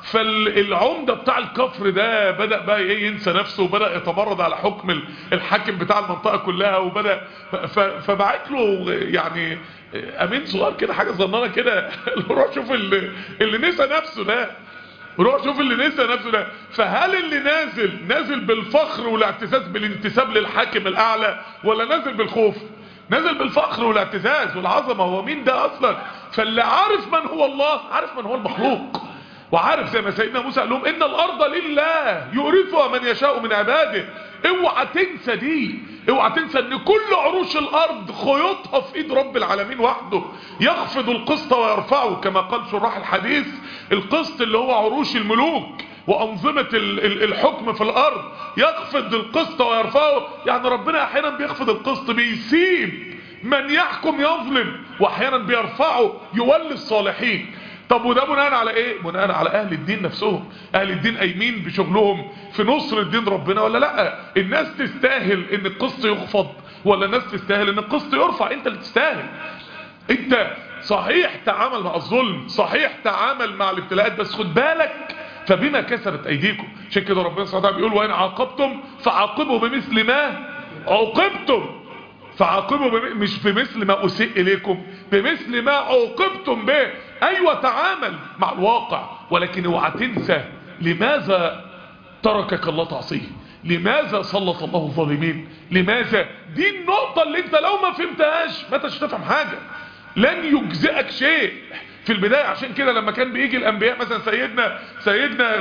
Speaker 1: فالعمدة بتاع الكفر ده بدأ بقى ايه ينسى نفسه وبدأ يتمرد على حكم الحاكم بتاع المنطقة كلها وبدأ فبعت له يعني امين صغير كده حاجة ظنانة كده روح شوف اللي, اللي نسى نفسه ده روح شوف اللي نسى نفسه ده فهل اللي نازل نازل بالفخر والاعتزاز بالانتساب للحاكم الاعلى ولا نازل بالخوف نازل بالفخر والاعتزاز والعظمة هو مين ده اصلا فاللي عارف من هو الله عارف من هو المخلوق وعارف زي ما سيدنا موسى قال لهم ان الارض لله يورثها من يشاء من عباده اوعى تنسى دي اوعى تنسى ان كل عروش الارض خيوطها في ايد رب العالمين وحده يخفض القسط ويرفعه كما قال شراح الحديث القسط اللي هو عروش الملوك وانظمة الحكم في الارض يخفض القسط ويرفعه يعني ربنا احيانا بيخفض القسط بيسيب من يحكم يظلم واحيانا بيرفعه يولي الصالحين طب وده بناء على ايه بناء على اهل الدين نفسهم اهل الدين قايمين بشغلهم في نصر الدين ربنا ولا لا الناس تستاهل ان القسط يخفض ولا الناس تستاهل ان القسط يرفع انت اللي تستاهل انت صحيح تعامل مع الظلم صحيح تعامل مع الابتلاءات بس خد بالك فبما كسرت ايديكم عشان كده ربنا سبحانه وتعالى بيقول وان عاقبتم فعاقبوا بمثل ما عوقبتم فعاقبوا بم... مش بمثل ما اسيء اليكم بمثل ما عوقبتم به ايوه تعامل مع الواقع ولكن اوعى تنسى لماذا تركك الله تعصيه لماذا سلط الله الظالمين لماذا دي النقطة اللي انت لو ما فهمتهاش ما انتش تفهم حاجة لن يجزئك شيء في البداية عشان كده لما كان بيجي الانبياء مثلا سيدنا سيدنا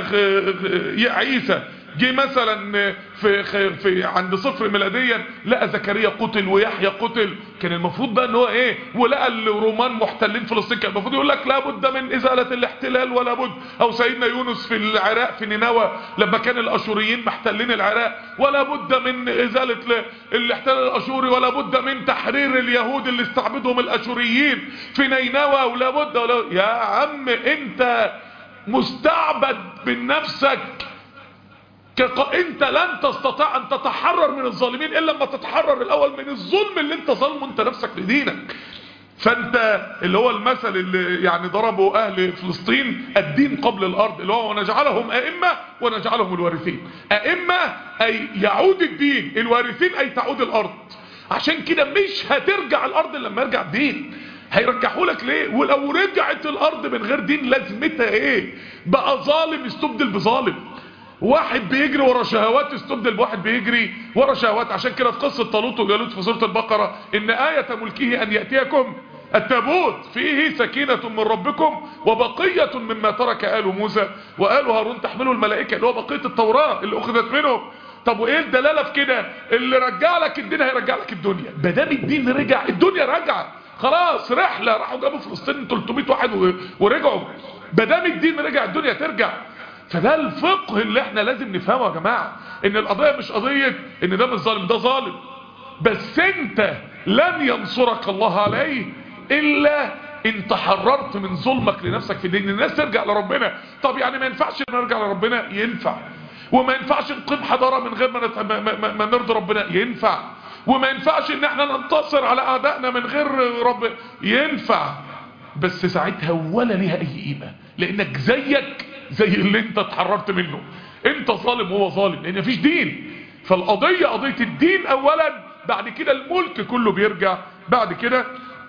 Speaker 1: عيسى جه مثلا في, في عند صفر ميلاديا لقى زكريا قتل ويحيى قتل كان المفروض بقى ان هو ايه ولقى الرومان محتلين فلسطين كان المفروض يقول لك لابد من ازاله الاحتلال ولا بد او سيدنا يونس في العراق في نينوى لما كان الاشوريين محتلين العراق ولا بد من ازاله الاحتلال الاشوري ولا بد من تحرير اليهود اللي استعبدهم الاشوريين في نينوى ولا بد ولا يا عم انت مستعبد من نفسك انت لن تستطيع ان تتحرر من الظالمين الا لما تتحرر الاول من الظلم اللي انت ظلمه انت نفسك لدينك فانت اللي هو المثل اللي يعني ضربه اهل فلسطين الدين قبل الارض اللي هو ونجعلهم ائمه ونجعلهم الوارثين ائمه اي يعود الدين الوارثين اي تعود الارض عشان كده مش هترجع الارض لما يرجع الدين هيرجعوا لك ليه ولو رجعت الارض من غير دين لازمتها ايه بقى ظالم يستبدل بظالم واحد بيجري ورا شهوات يستبدل بواحد بيجري ورا شهوات عشان كده في قصة طالوت وجالوت في سورة البقرة ان آية ملكه ان يأتيكم التابوت فيه سكينة من ربكم وبقية مما ترك آل موسى وآل هارون تحمله الملائكة اللي هو بقية التوراة اللي أخذت منهم طب وايه الدلاله في كده اللي رجع لك الدين هيرجع لك الدنيا ما دام الدين رجع الدنيا رجعت خلاص رحله راحوا جابوا فلسطين 300 واحد و- ورجعوا ما دام الدين رجع الدنيا ترجع فده الفقه اللي احنا لازم نفهمه يا جماعه ان القضيه مش قضيه ان ده مش ظالم ده ظالم بس انت لن ينصرك الله عليه الا ان تحررت من ظلمك لنفسك في الدين الناس ترجع لربنا طب يعني ما ينفعش نرجع لربنا ينفع وما ينفعش نقيم حضارة من غير ما, نت... ما, ما, ما نرضي ربنا ينفع وما ينفعش ان احنا ننتصر على اعدائنا من غير رب ينفع بس ساعتها ولا ليها اي قيمة لانك زيك زي اللي انت اتحررت منه انت ظالم وهو ظالم لان مفيش دين فالقضية قضية الدين اولا بعد كده الملك كله بيرجع بعد كده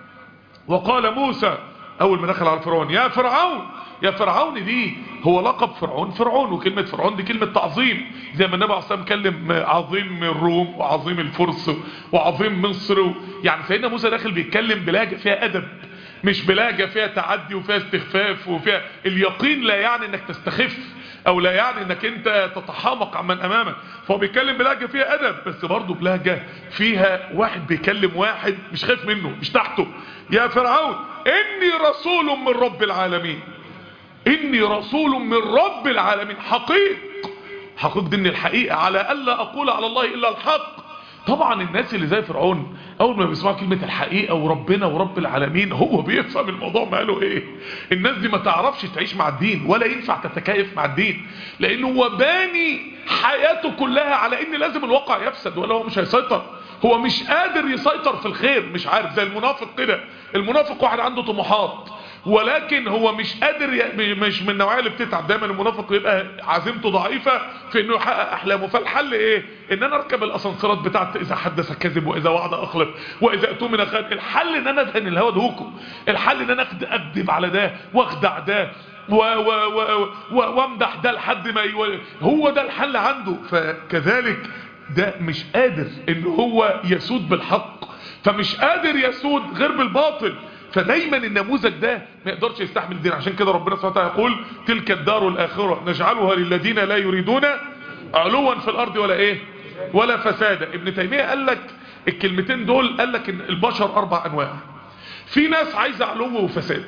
Speaker 1: وقال موسى اول ما دخل على فرعون يا فرعون يا فرعون دي هو لقب فرعون فرعون وكلمة فرعون دي كلمة تعظيم زي ما النبي عليه الصلاة والسلام كلم عظيم الروم وعظيم الفرس وعظيم مصر و... يعني سيدنا موسى داخل بيتكلم بلاجة فيها أدب مش بلاجة فيها تعدي وفيها استخفاف وفيها اليقين لا يعني انك تستخف او لا يعني انك انت تتحامق عمن امامك فهو بيتكلم بلهجة فيها ادب بس برضه بلهجة فيها واحد بيكلم واحد مش خايف منه مش تحته يا فرعون اني رسول من رب العالمين اني رسول من رب العالمين حقيق حقيق دي من الحقيقة على الا اقول على الله الا الحق طبعا الناس اللي زي فرعون اول ما بيسمعوا كلمة الحقيقة وربنا ورب العالمين هو بيفهم الموضوع ماله ايه الناس دي ما تعرفش تعيش مع الدين ولا ينفع تتكيف مع الدين لانه هو باني حياته كلها على ان لازم الواقع يفسد ولا هو مش هيسيطر هو مش قادر يسيطر في الخير مش عارف زي المنافق كده المنافق واحد عنده طموحات ولكن هو مش قادر ي... مش من النوعيه اللي بتتعب دايما المنافق يبقى عزيمته ضعيفه في انه يحقق احلامه فالحل ايه ان انا اركب الاسانسيرات بتاعت اذا حدث كذب واذا وعد اخلف واذا اؤتمن خان الحل ان انا ادهن الهوى دهوكم الحل ان انا أخد- اكذب على ده واخدع ده و و و و وامدح ده لحد ما ي... هو ده الحل عنده فكذلك ده مش قادر ان هو يسود بالحق فمش قادر يسود غير بالباطل فدايما النموذج ده ما يقدرش يستحمل الدين عشان كده ربنا سبحانه وتعالى يقول تلك الدار الآخرة نجعلها للذين لا يريدون علوا في الأرض ولا إيه ولا فسادا ابن تيمية قال لك الكلمتين دول قال لك إن البشر أربع أنواع في ناس عايزة علو وفساد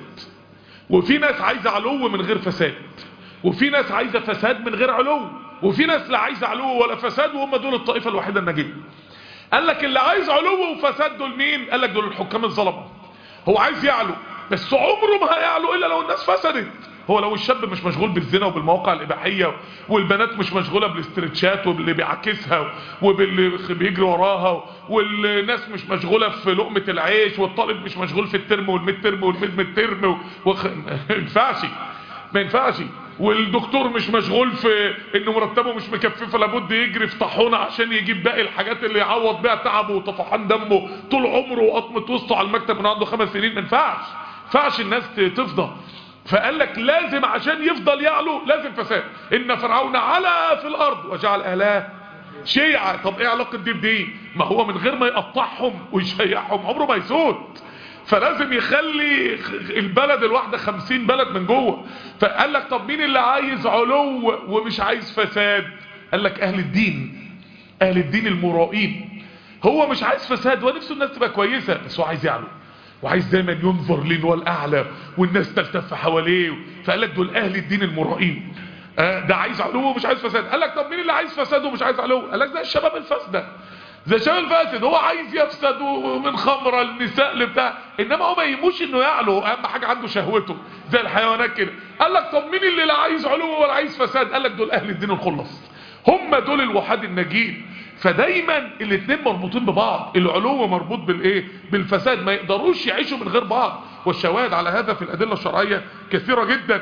Speaker 1: وفي ناس عايزة علو من غير فساد وفي ناس عايزة فساد من غير علو وفي ناس لا عايزة علو ولا فساد وهم دول الطائفة الوحيدة الناجية قال لك اللي عايز علو وفساد دول مين قال لك دول الحكام الظلمه هو عايز يعلو بس عمره ما هيعلو الا لو الناس فسدت هو لو الشاب مش مشغول بالزنا وبالمواقع الاباحيه والبنات مش مشغوله بالاسترتشات واللي بيعاكسها وباللي بيجري وراها والناس مش مشغوله في لقمه العيش والطالب مش مشغول في الترم والميد ترم والميد ميد ترم وخ... ما ينفعش ما ينفعش والدكتور مش مشغول في انه مرتبه مش مكفيه فلابد يجري في طاحونه عشان يجيب باقي الحاجات اللي يعوض بيها تعبه وطفحان دمه طول عمره وقطمه وسطه على المكتب من عنده خمس سنين ما ينفعش ما ينفعش الناس تفضى فقال لك لازم عشان يفضل يعلو لازم فساد ان فرعون علا في الارض وجعل اهلها شيعة طب ايه علاقة دي بدي ما هو من غير ما يقطعهم ويشيعهم عمره ما يسود فلازم يخلي البلد الواحدة خمسين بلد من جوه فقال لك طب مين اللي عايز علو ومش عايز فساد قال لك اهل الدين اهل الدين المرائين هو مش عايز فساد هو نفسه الناس تبقى كويسة بس هو عايز يعلو وعايز دايما ينظر لين والاعلى والناس تلتف حواليه فقال لك دول اهل الدين المرائين آه ده عايز علو ومش عايز فساد قال لك طب مين اللي عايز فساد ومش عايز علو قال لك زي الشباب الفاسده زي الشباب الفاسد هو عايز يفسد من خمره النساء لبتاع انما هو ما يهموش انه يعلو اهم حاجه عنده شهوته زي الحيوانات كده قال لك طب مين اللي لا عايز علو ولا عايز فساد قال لك دول اهل الدين الخلص هم دول الوحاد الناجين فدايما الاثنين مربوطين ببعض العلو مربوط بالايه بالفساد ما يقدروش يعيشوا من غير بعض والشواهد على هذا في الادله الشرعيه كثيره جدا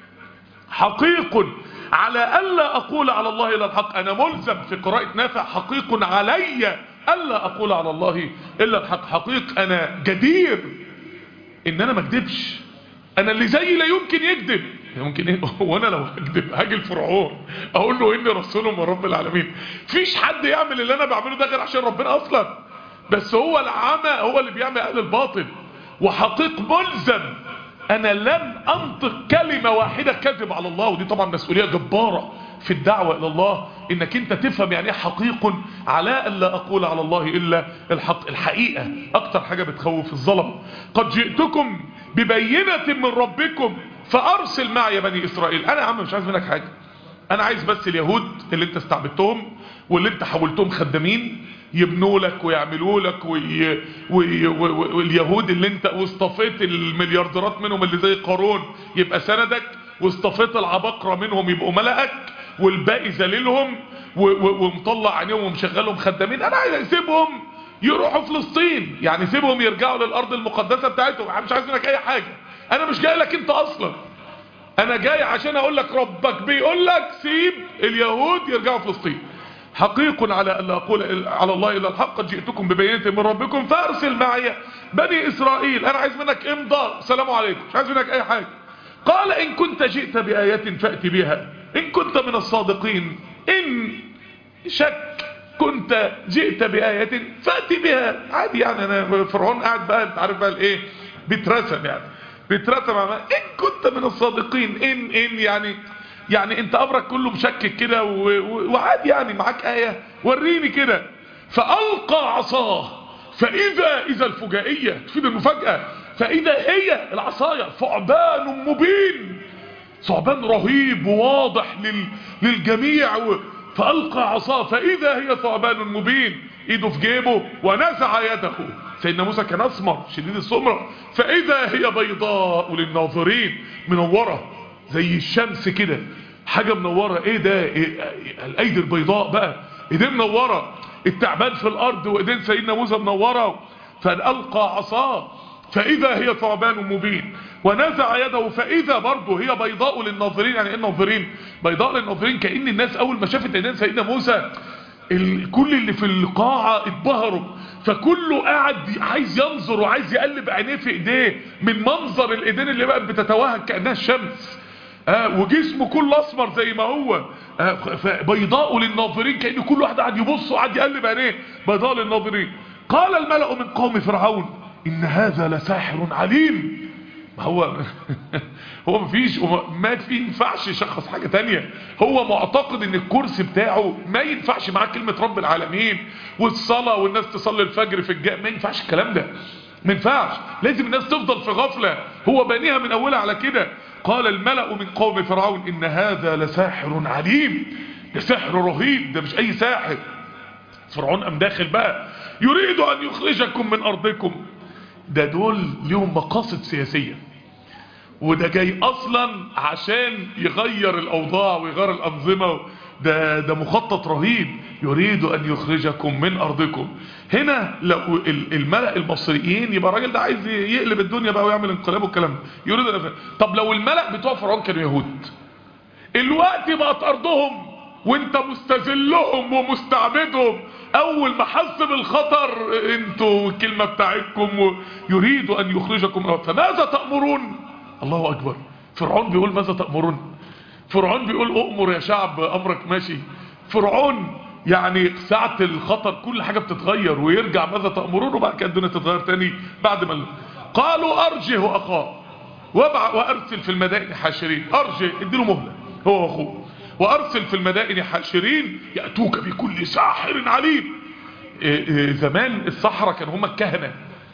Speaker 1: حقيق على الا اقول على الله الا الحق انا ملزم في قراءه نافع حقيق علي الا اقول على الله الا الحق حقيق انا جدير ان انا ما اكذبش انا اللي زيي لا يمكن يكذب ممكن ايه وانا لو هكذب هاجي الفرعون اقول له اني رسول من رب العالمين فيش حد يعمل اللي انا بعمله ده غير عشان ربنا اصلا بس هو العمى هو اللي بيعمل اهل الباطل وحقيق ملزم انا لن انطق كلمة واحدة كذب على الله ودي طبعا مسؤولية جبارة في الدعوة الى الله انك انت تفهم يعني ايه حقيق على ان لا اقول على الله الا الحق الحقيقة اكتر حاجة بتخوف الظلم قد جئتكم ببينة من ربكم فارسل معي بني اسرائيل انا يا عم مش عايز منك حاجة انا عايز بس اليهود اللي انت استعبدتهم واللي انت حولتهم خدامين يبنوا لك ويعملوا لك وي... وي... واليهود اللي انت واصطفيت المليارديرات منهم اللي زي قارون يبقى سندك واصطفيت العباقرة منهم يبقوا ملأك والباقي ذليلهم و... و... ومطلع عينيهم ومشغلهم خدامين انا عايز اسيبهم يروحوا فلسطين يعني سيبهم يرجعوا للارض المقدسة بتاعتهم انا مش عايز منك اي حاجة انا مش جاي لك انت اصلا انا جاي عشان اقول لك ربك بيقول لك سيب اليهود يرجعوا فلسطين حقيق على أن لا أقول على الله إلا الحق قد جئتكم ببينة من ربكم فأرسل معي بني إسرائيل أنا عايز منك إمضاء السلام عليكم مش عايز منك أي حاجة قال إن كنت جئت بآية فأتي بها إن كنت من الصادقين إن شك كنت جئت بآية فأتي بها عادي يعني أنا فرعون قاعد بقى أنت عارف بقى الإيه بيترسم يعني بيترسم إن كنت من الصادقين إن إن يعني يعني انت امرك كله مشكك كده وعادي يعني معاك آية وريني كده فألقى عصاه فإذا إذا الفجائية تفيد المفاجأة فإذا هي العصاية ثعبان مبين ثعبان رهيب وواضح لل للجميع و... فألقى عصاه فإذا هي ثعبان مبين ايده في جيبه ونزع يده سيدنا موسى كان اسمر شديد السمرة فإذا هي بيضاء للناظرين منورة زي الشمس كده حاجة منورة ايه ده إيه الايدي البيضاء بقى ايدين منورة التعبان في الارض وايدين سيدنا موسى منورة فالقى عصاه فاذا هي ثعبان مبين ونزع يده فاذا برضه هي بيضاء للناظرين يعني ايه الناظرين بيضاء للناظرين كأن الناس اول ما شافت ايدين سيدنا موسى كل اللي في القاعة اتبهروا فكله قاعد عايز ينظر وعايز يقلب عينيه في ايديه من منظر الايدين اللي بقت بتتوهج كأنها الشمس آه وجسمه كله اسمر زي ما هو آه بيضاء للناظرين كأن كل واحد قاعد يبص وقاعد يقلب عينيه بيضاء للناظرين قال الملأ من قوم فرعون إن هذا لساحر عليم ما هو هو مفيش ما في ينفعش يشخص حاجة تانية هو معتقد ان الكرسي بتاعه ما ينفعش معاه كلمة رب العالمين والصلاة والناس تصلي الفجر في الجاء ما ينفعش الكلام ده ما ينفعش لازم الناس تفضل في غفلة هو بانيها من اولها على كده قال الملأ من قوم فرعون ان هذا لساحر عليم ده سحر رهيب ده مش اي ساحر فرعون قام داخل بقى يريد ان يخرجكم من ارضكم ده دول ليهم مقاصد سياسية وده جاي اصلا عشان يغير الاوضاع ويغير الانظمة ده, ده مخطط رهيب يريد ان يخرجكم من ارضكم هنا لو الملأ المصريين يبقى الراجل ده عايز يقلب الدنيا بقى ويعمل انقلاب والكلام يريد أن طب لو الملأ بتوع فرعون كانوا يهود الوقت بقت ارضهم وانت مستذلهم ومستعبدهم اول ما حس بالخطر انتوا الكلمة بتاعتكم يريد ان يخرجكم فماذا تأمرون الله اكبر فرعون بيقول ماذا تأمرون فرعون بيقول اؤمر يا شعب امرك ماشي فرعون يعني ساعة الخطر كل حاجة بتتغير ويرجع ماذا تأمرون وبعد كده الدنيا تتغير تاني بعد ما قالوا ارجه اخاه وارسل في المدائن حاشرين ارجه اديله مهلة هو واخوه وارسل في المدائن حاشرين يأتوك بكل ساحر عليم إيه إيه زمان الصحراء كان هم الكهنة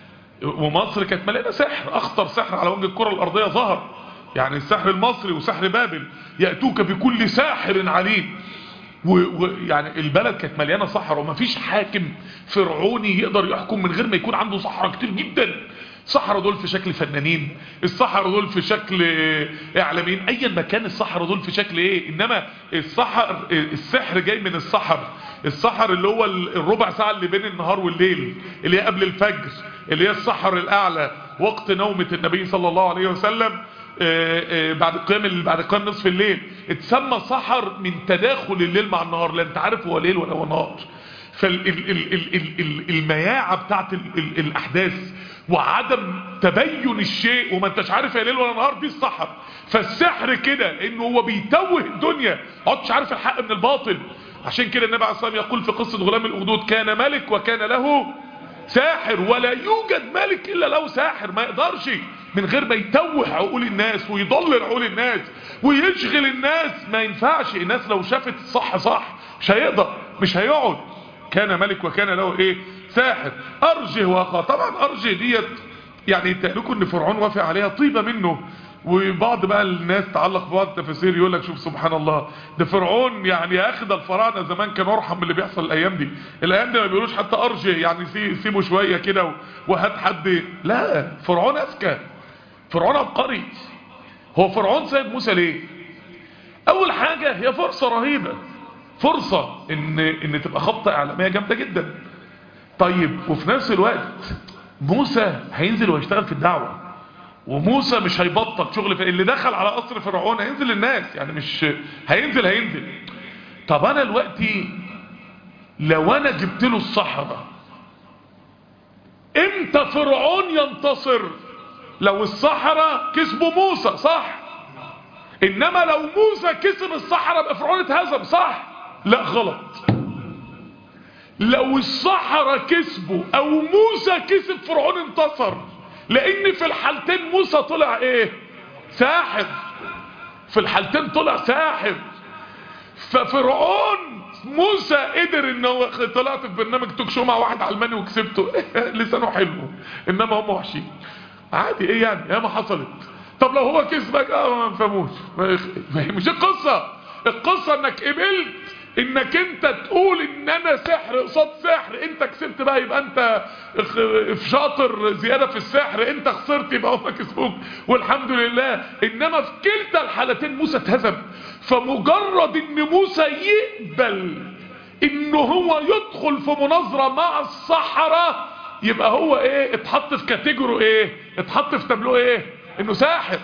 Speaker 1: ومصر كانت مليانة سحر اخطر سحر على وجه الكرة الارضية ظهر يعني السحر المصري وسحر بابل يأتوك بكل ساحر عليم ويعني البلد كانت مليانة صحراء ومفيش حاكم فرعوني يقدر يحكم من غير ما يكون عنده صحراء كتير جدا الصحراء دول في شكل فنانين الصحراء دول في شكل اعلاميين ايا ما كان الصحراء دول في شكل ايه انما السحر السحر جاي من السحر السحر اللي هو الربع ساعة اللي بين النهار والليل اللي هي قبل الفجر اللي هي السحر الاعلى وقت نومة النبي صلى الله عليه وسلم بعد قيام بعد قيام نصف الليل اتسمى سحر من تداخل الليل مع النهار لا انت عارف هو ليل ولا هو نهار فالمياعة بتاعت الاحداث وعدم تبين الشيء وما انتش عارف يا ليل ولا نهار دي السحر فالسحر كده انه هو بيتوه الدنيا عدتش عارف الحق من الباطل عشان كده النبي عليه الصلاه والسلام يقول في قصه غلام الاخدود كان ملك وكان له ساحر ولا يوجد ملك الا له ساحر ما يقدرش من غير ما يتوه عقول الناس ويضلل عقول الناس ويشغل الناس ما ينفعش الناس لو شافت الصح صح مش هيقدر مش هيقعد كان ملك وكان له ايه ساحر ارجه واخاه طبعا ارجه ديت يعني تقلكوا ان فرعون وافق عليها طيبة منه وبعض بقى الناس تعلق في بعض التفاسير يقول لك شوف سبحان الله ده فرعون يعني اخد الفراعنه زمان كان ارحم من اللي بيحصل الايام دي الايام دي ما بيقولوش حتى ارجه يعني سي سيبه شويه كده وهات حد لا فرعون اذكى فرعون عبقري هو فرعون سيد موسى ليه اول حاجه هي فرصه رهيبه فرصه ان ان تبقى خبطه اعلاميه جامده جدا طيب وفي نفس الوقت موسى هينزل ويشتغل في الدعوه وموسى مش هيبطل شغل في اللي دخل على قصر فرعون هينزل للناس يعني مش هينزل هينزل طب انا دلوقتي لو انا جبت له الصحراء امتى فرعون ينتصر لو الصحراء كسبوا موسى صح انما لو موسى كسب الصحراء يبقى فرعون اتهزم صح لا غلط لو الصحراء كسبوا او موسى كسب فرعون انتصر لان في الحالتين موسى طلع ايه ساحر في الحالتين طلع ساحر ففرعون موسى قدر ان هو طلعت في برنامج توك شو مع واحد علماني وكسبته لسانه حلو انما هم وحشين عادي ايه يعني يا ما حصلت طب لو هو كسبك اه ما نفهموش مش القصه القصه انك قبلت انك انت تقول ان انا سحر قصاد سحر انت كسبت بقى يبقى انت في شاطر زيادة في السحر انت خسرت يبقى هم كسبوك والحمد لله انما في كلتا الحالتين موسى اتهزم فمجرد ان موسى يقبل ان هو يدخل في مناظرة مع الصحراء يبقى هو ايه اتحط في كاتيجوري ايه اتحط في تابلو ايه انه ساحر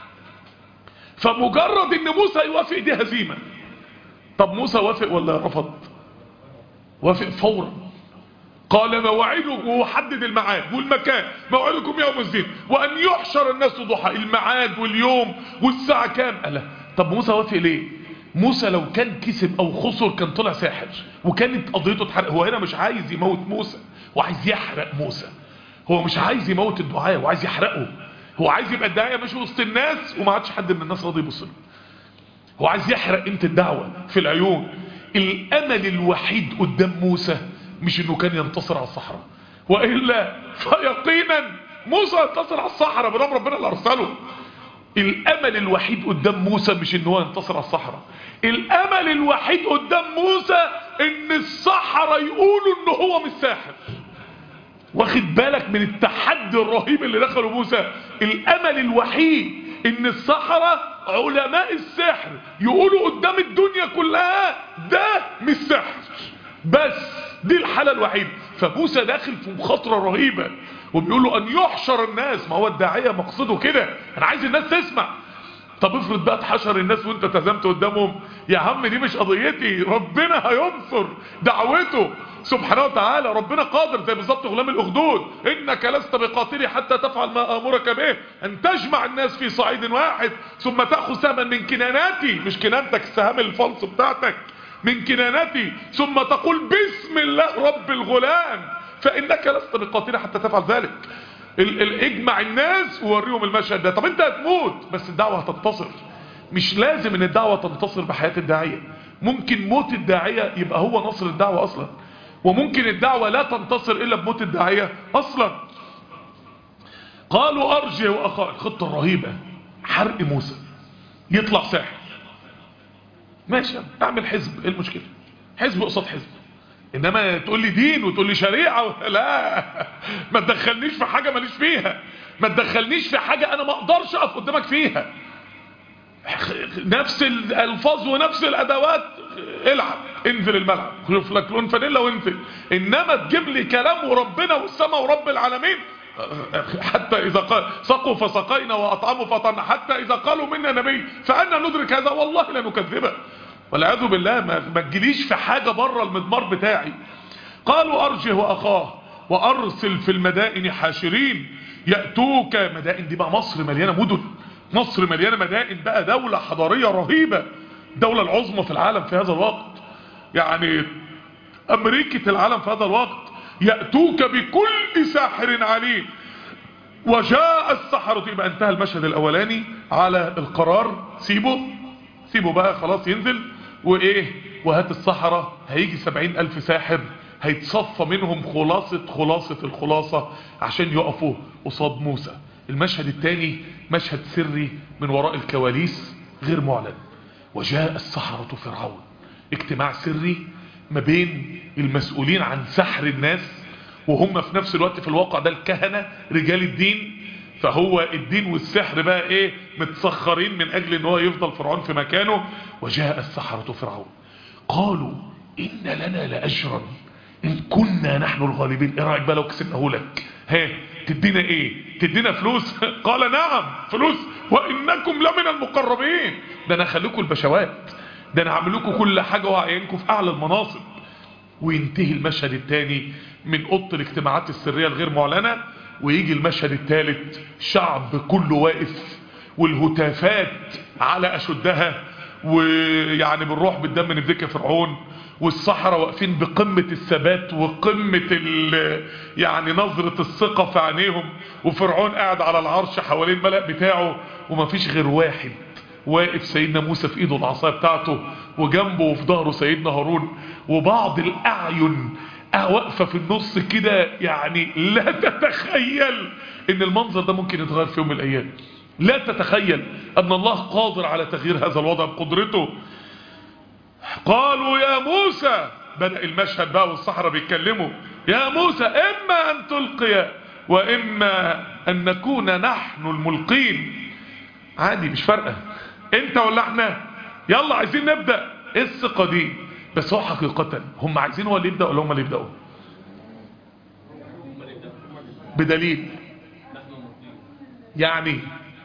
Speaker 1: فمجرد ان موسى يوافق دي هزيمه طب موسى وافق ولا رفض وافق فورا قال موعدكم وحدد الميعاد والمكان موعدكم يوم الزين وان يحشر الناس ضحى الميعاد واليوم والساعه كام قال طب موسى وافق ليه موسى لو كان كسب او خسر كان طلع ساحر وكانت قضيته اتحرق هو هنا مش عايز يموت موسى هو عايز يحرق موسى هو مش عايز يموت الدعاء هو عايز يحرقه هو عايز يبقى الداعيه ماشي وسط الناس وما عادش حد من الناس راضي يبص له هو عايز يحرق قيمه الدعوه في العيون الامل الوحيد قدام موسى مش انه كان ينتصر على الصحراء والا فيقينا موسى ينتصر على الصحراء بدام ربنا اللي ارسله الامل الوحيد قدام موسى مش ان هو ينتصر على الصحراء الامل الوحيد قدام موسى ان الصحراء يقولوا ان هو مش ساحر واخد بالك من التحدي الرهيب اللي دخله موسى الامل الوحيد ان السحرة علماء السحر يقولوا قدام الدنيا كلها ده مش سحر بس دي الحالة الوحيدة فموسى داخل في مخاطرة رهيبة وبيقولوا ان يحشر الناس ما هو الداعية مقصده كده انا عايز الناس تسمع طب افرض بقى تحشر الناس وانت تزمت قدامهم يا عم دي مش قضيتي ربنا هينصر دعوته سبحانه وتعالى ربنا قادر زي بالظبط غلام الاخدود انك لست بقاتلي حتى تفعل ما امرك به ان تجمع الناس في صعيد واحد ثم تاخذ سهما من كناناتي مش كنانتك السهام الفلس بتاعتك من كنانتي ثم تقول بسم الله رب الغلام فانك لست بقاتلي حتى تفعل ذلك ال ال اجمع الناس ووريهم المشهد ده طب انت هتموت بس الدعوة هتنتصر مش لازم ان الدعوة تنتصر بحياة الداعية ممكن موت الداعية يبقى هو نصر الدعوة اصلا وممكن الدعوة لا تنتصر الا بموت الداعية اصلا قالوا ارجع واخاه الخطة الرهيبة حرق موسى يطلع ساحر ماشي اعمل حزب ايه المشكلة حزب قصاد حزب انما تقول لي دين وتقول لي شريعه لا ما تدخلنيش في حاجه ماليش فيها ما تدخلنيش في حاجه انا ما اقدرش اقف قدامك فيها نفس الالفاظ ونفس الادوات العب انزل الملعب شوف لك لون فانيلا وانزل انما تجيب لي كلام وربنا والسماء ورب العالمين حتى إذا قال سقوا فسقينا وأطعموا فطرنا حتى إذا قالوا منا نبي فأنا ندرك هذا والله لا نكذبه والعياذ بالله ما تجيليش في حاجة بره المضمار بتاعي قالوا أرجه وأخاه وأرسل في المدائن حاشرين يأتوك مدائن دي بقى مصر مليانة مدن مصر مليانة مدائن بقى دولة حضارية رهيبة الدولة العظمى في العالم في هذا الوقت يعني أمريكة العالم في هذا الوقت يأتوك بكل ساحر عليم وجاء السحرة يبقى انتهى المشهد الاولاني على القرار سيبه سيبه بقى خلاص ينزل وايه وهات السحرة هيجي سبعين الف ساحر هيتصفى منهم خلاصة خلاصة الخلاصة عشان يقفوا قصاد موسى المشهد الثاني مشهد سري من وراء الكواليس غير معلن وجاء السحرة فرعون اجتماع سري ما بين المسؤولين عن سحر الناس وهم في نفس الوقت في الواقع ده الكهنة رجال الدين فهو الدين والسحر بقى ايه متسخرين من اجل ان هو يفضل فرعون في مكانه وجاء السحرة فرعون قالوا ان لنا لاجرا ان كنا نحن الغالبين ايه رايك بقى لو كسبناه لك ها تدينا ايه تدينا فلوس قال نعم فلوس وانكم لمن المقربين ده انا اخليكم البشوات ده انا اعمل لكم كل حاجه وهعينكم في اعلى المناصب وينتهي المشهد الثاني من اوضه الاجتماعات السريه الغير معلنه ويجي المشهد الثالث شعب كله واقف والهتافات على اشدها ويعني بالروح بالدم نبذكها فرعون والصحراء واقفين بقمة الثبات وقمة يعني نظرة الثقة في عينيهم وفرعون قاعد على العرش حوالين الملأ بتاعه ومفيش غير واحد واقف سيدنا موسى في ايده العصاية بتاعته وجنبه وفي ظهره سيدنا هارون وبعض الاعين واقفة في النص كده يعني لا تتخيل ان المنظر ده ممكن يتغير في يوم من الايام لا تتخيل ان الله قادر على تغيير هذا الوضع بقدرته قالوا يا موسى بدأ المشهد بقى والصحراء بيتكلموا يا موسى اما ان تلقي واما ان نكون نحن الملقين عادي مش فارقة انت ولا احنا يلا عايزين نبدأ ايه الثقة دي بس هو حقيقة هم عايزين هو اللي يبدأ ولا هم اللي يبدأوا بدليل يعني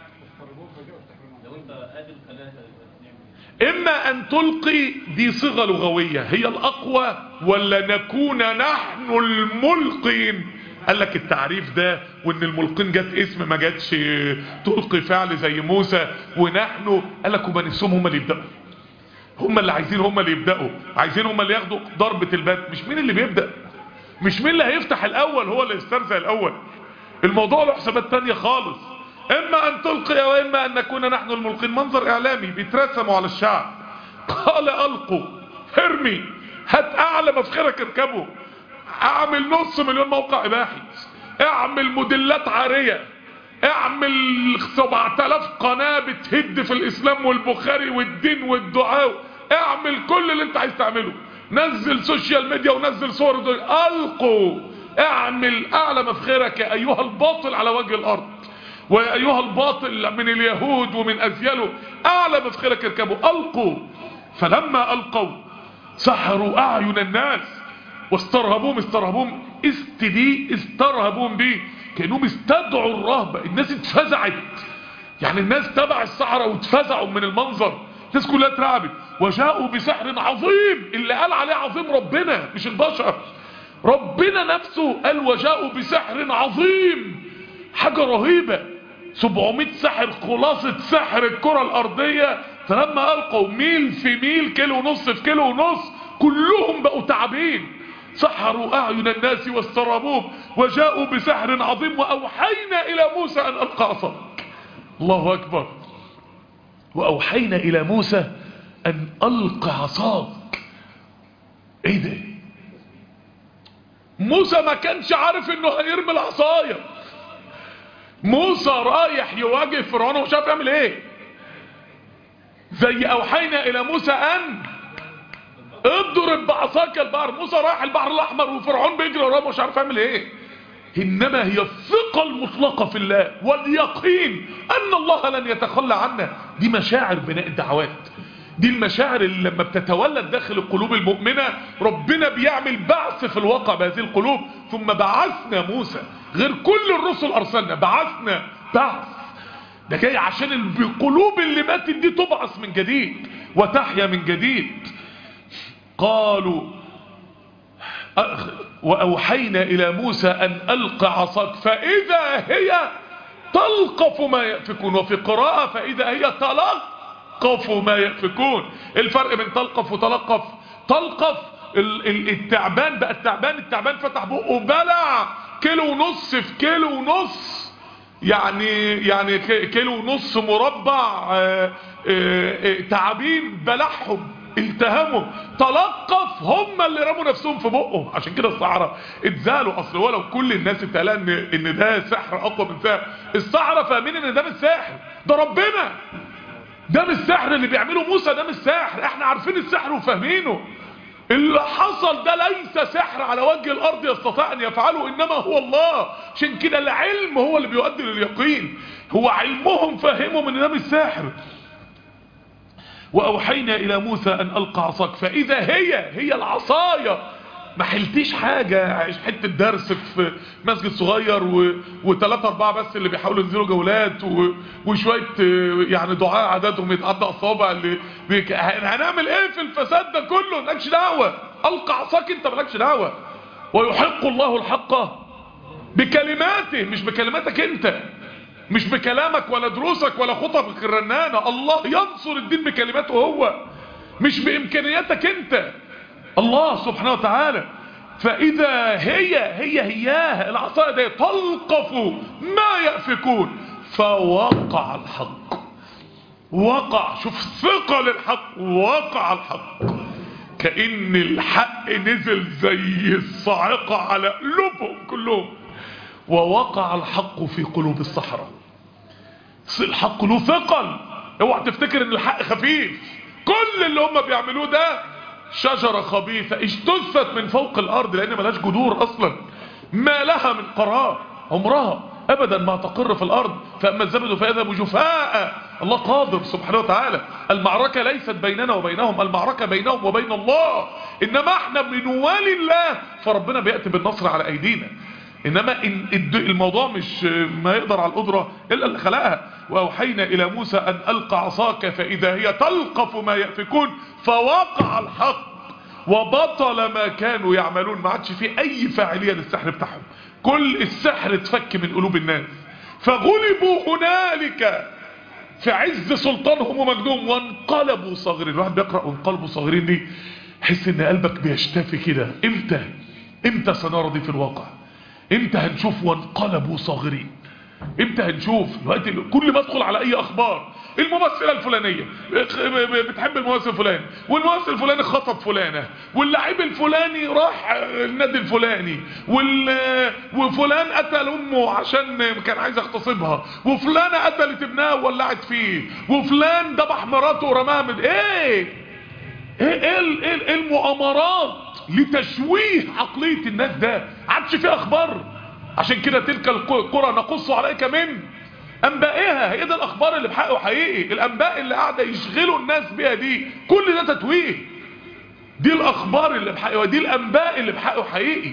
Speaker 1: اما ان تلقي دي صيغه لغويه هي الاقوى ولا نكون نحن الملقين قال لك التعريف ده وان الملقين جت اسم ما جاتش تلقي فعل زي موسى ونحن قال لك هما نفسهم هما اللي يبداوا هما اللي عايزين هما اللي يبداوا عايزين هما اللي ياخدوا ضربه البات مش مين اللي بيبدا مش مين اللي هيفتح الاول هو اللي يسترزق الاول الموضوع له حسابات تانية خالص اما ان تلقي واما ان نكون نحن الملقين منظر اعلامي بيترسموا على الشعب قال القوا ارمي هات اعلى مفخرك اركبه اعمل نص مليون موقع اباحي اعمل موديلات عارية اعمل 7000 قناة بتهد في الاسلام والبخاري والدين والدعاء اعمل كل اللي انت عايز تعمله نزل سوشيال ميديا ونزل صور القوا اعمل اعلى مفخرك ايها الباطل على وجه الارض ويا ايها الباطل من اليهود ومن ازياله اعلى مفخرك اركبوا القوا فلما القوا سحروا اعين الناس واسترهبوهم استرهبوهم استدي استرهبوهم بيه كانهم استدعوا الرهبة الناس اتفزعت يعني الناس تبع السحرة واتفزعوا من المنظر الناس كلها اترعبت وجاءوا بسحر عظيم اللي قال عليه عظيم ربنا مش البشر ربنا نفسه قال وجاءوا بسحر عظيم حاجة رهيبة 700 سحر خلاصة سحر الكرة الأرضية فلما ألقوا ميل في ميل كيلو ونص في كيلو ونص كلهم بقوا تعبين سحروا أعين الناس واستربوهم وجاءوا بسحر عظيم وأوحينا إلى موسى أن ألقى عصاك الله أكبر وأوحينا إلى موسى أن ألقى عصاك إيه ده موسى ما كانش عارف إنه هيرمي العصايه موسى رايح يواجه فرعون ومش عارف يعمل ايه زي اوحينا الى موسى ان اضرب بعصاك البحر موسى رايح البحر الاحمر وفرعون بيجري وراه مش عارف يعمل ايه انما هي الثقة المطلقة في الله واليقين ان الله لن يتخلى عنا دي مشاعر بناء الدعوات دي المشاعر اللي لما بتتولد داخل القلوب المؤمنة ربنا بيعمل بعث في الواقع بهذه القلوب ثم بعثنا موسى غير كل الرسل ارسلنا بعثنا بعث ده جاي عشان القلوب اللي ماتت دي تبعث من جديد وتحيا من جديد قالوا وأوحينا إلى موسى أن ألقى عصاك فإذا هي تلقف ما يأفكون وفي قراءة فإذا هي تلقف ما يأفكون الفرق بين تلقف وتلقف تلقف التعبان بقى التعبان التعبان فتح بقه بلع كيلو ونص في كيلو ونص يعني يعني كيلو ونص مربع آآ آآ تعابين بلعهم التهموا تلقف هم اللي رموا نفسهم في بقهم عشان كده الصحراء اتزالوا اصل هو لو كل الناس اتقال ان ان ده سحر اقوى من سحر الصحراء فاهمين ان ده مش سحر ده ربنا ده مش السحر اللي بيعمله موسى ده مش سحر احنا عارفين السحر وفاهمينه اللي حصل ده ليس سحر على وجه الارض يستطيع ان يفعله انما هو الله عشان كده العلم هو اللي بيؤدي لليقين هو علمهم فهمهم ان ده مش سحر واوحينا الى موسى ان القى عصاك فاذا هي هي العصايه ما حلتيش حاجة حتة درس في مسجد صغير و... وثلاثة أربعة بس اللي بيحاولوا ينزلوا جولات و... وشوية يعني دعاء عددهم يتعدى أصابع اللي بيك... هنعمل إيه في الفساد ده كله مالكش دعوة ألقى عصاك أنت مالكش دعوة ويحق الله الحق بكلماته مش بكلماتك أنت مش بكلامك ولا دروسك ولا خطبك الرنانة الله ينصر الدين بكلماته هو مش بإمكانياتك أنت الله سبحانه وتعالى فإذا هي هي هياه العصاية دي تلقف ما يأفكون فوقع الحق وقع شوف ثقة للحق وقع الحق كأن الحق نزل زي الصاعقة على قلوبهم كلهم ووقع الحق في قلوب الصحراء الحق له ثقل اوعى تفتكر ان الحق خفيف كل اللي هم بيعملوه ده شجرة خبيثة اجتثت من فوق الارض لان ملاش جذور اصلا ما لها من قرار عمرها ابدا ما تقر في الارض فاما الزبد فيذهب جفاء الله قادر سبحانه وتعالى المعركة ليست بيننا وبينهم المعركة بينهم وبين الله انما احنا بنوالي الله فربنا بيأتي بالنصر على ايدينا انما الموضوع مش ما يقدر على القدرة الا اللي خلقها واوحينا الى موسى ان القى عصاك فاذا هي تلقف ما يأفكون فوقع الحق وبطل ما كانوا يعملون ما عادش فيه اي فاعلية للسحر بتاعهم كل السحر اتفك من قلوب الناس فغلبوا هنالك في عز سلطانهم ومجدهم وانقلبوا صاغرين الواحد بيقرأ وانقلبوا صاغرين دي حس ان قلبك بيشتفي كده امتى امتى سنرى دي في الواقع امتى هنشوف وانقلبوا صاغرين امتى هنشوف الوقت كل ما ادخل على اي اخبار الممثله الفلانيه بتحب الممثل الفلاني والممثل الفلاني خطب فلانه واللاعب الفلاني راح النادي الفلاني وفلان قتل امه عشان كان عايز يغتصبها وفلانه قتلت ابنها وولعت فيه وفلان ذبح مراته ورماها من ايه ايه ايه المؤامرات لتشويه عقليه الناس ده عادش في اخبار عشان كده تلك القرى نقص عليك من انبائها هي ده الاخبار اللي بحقه حقيقي الانباء اللي قاعده يشغلوا الناس بيها دي كل ده تتويه دي الاخبار اللي بحقه دي الانباء اللي بحقه حقيقي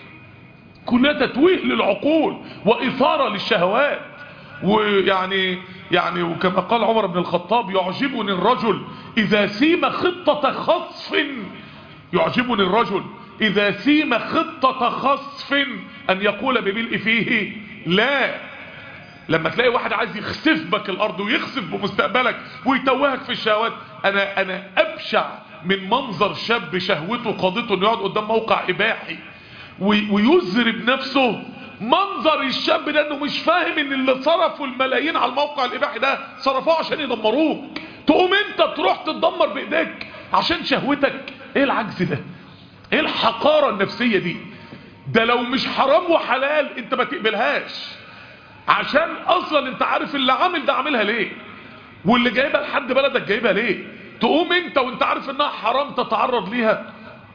Speaker 1: كلها تتويه للعقول واثاره للشهوات ويعني يعني وكما قال عمر بن الخطاب يعجبني الرجل اذا سيم خطه خصف يعجبني الرجل إذا سيم خطة خصف أن يقول بملء فيه لا لما تلاقي واحد عايز يخسف بك الأرض ويخسف بمستقبلك ويتوهك في الشهوات أنا, أنا أبشع من منظر شاب شهوته قاضته أنه يقعد قدام موقع إباحي ويزرب نفسه منظر الشاب ده أنه مش فاهم أن اللي صرفوا الملايين على الموقع الإباحي ده صرفوه عشان يدمروك تقوم أنت تروح تتدمر بإيديك عشان شهوتك إيه العجز ده ايه الحقارة النفسية دي ده لو مش حرام وحلال انت ما تقبلهاش عشان اصلا انت عارف اللي عامل ده عاملها ليه واللي جايبها لحد بلدك جايبها ليه تقوم انت وانت عارف انها حرام تتعرض ليها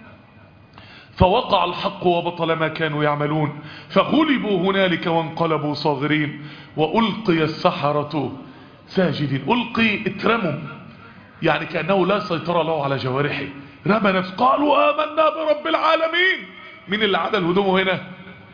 Speaker 1: فوقع الحق وبطل ما كانوا يعملون فغلبوا هنالك وانقلبوا صاغرين وألقي السحرة ساجدين ألقي اترموا يعني كأنه لا سيطرة له على جوارحه رمى نفسه قالوا آمنا برب العالمين مين اللي عدى الهدوم هنا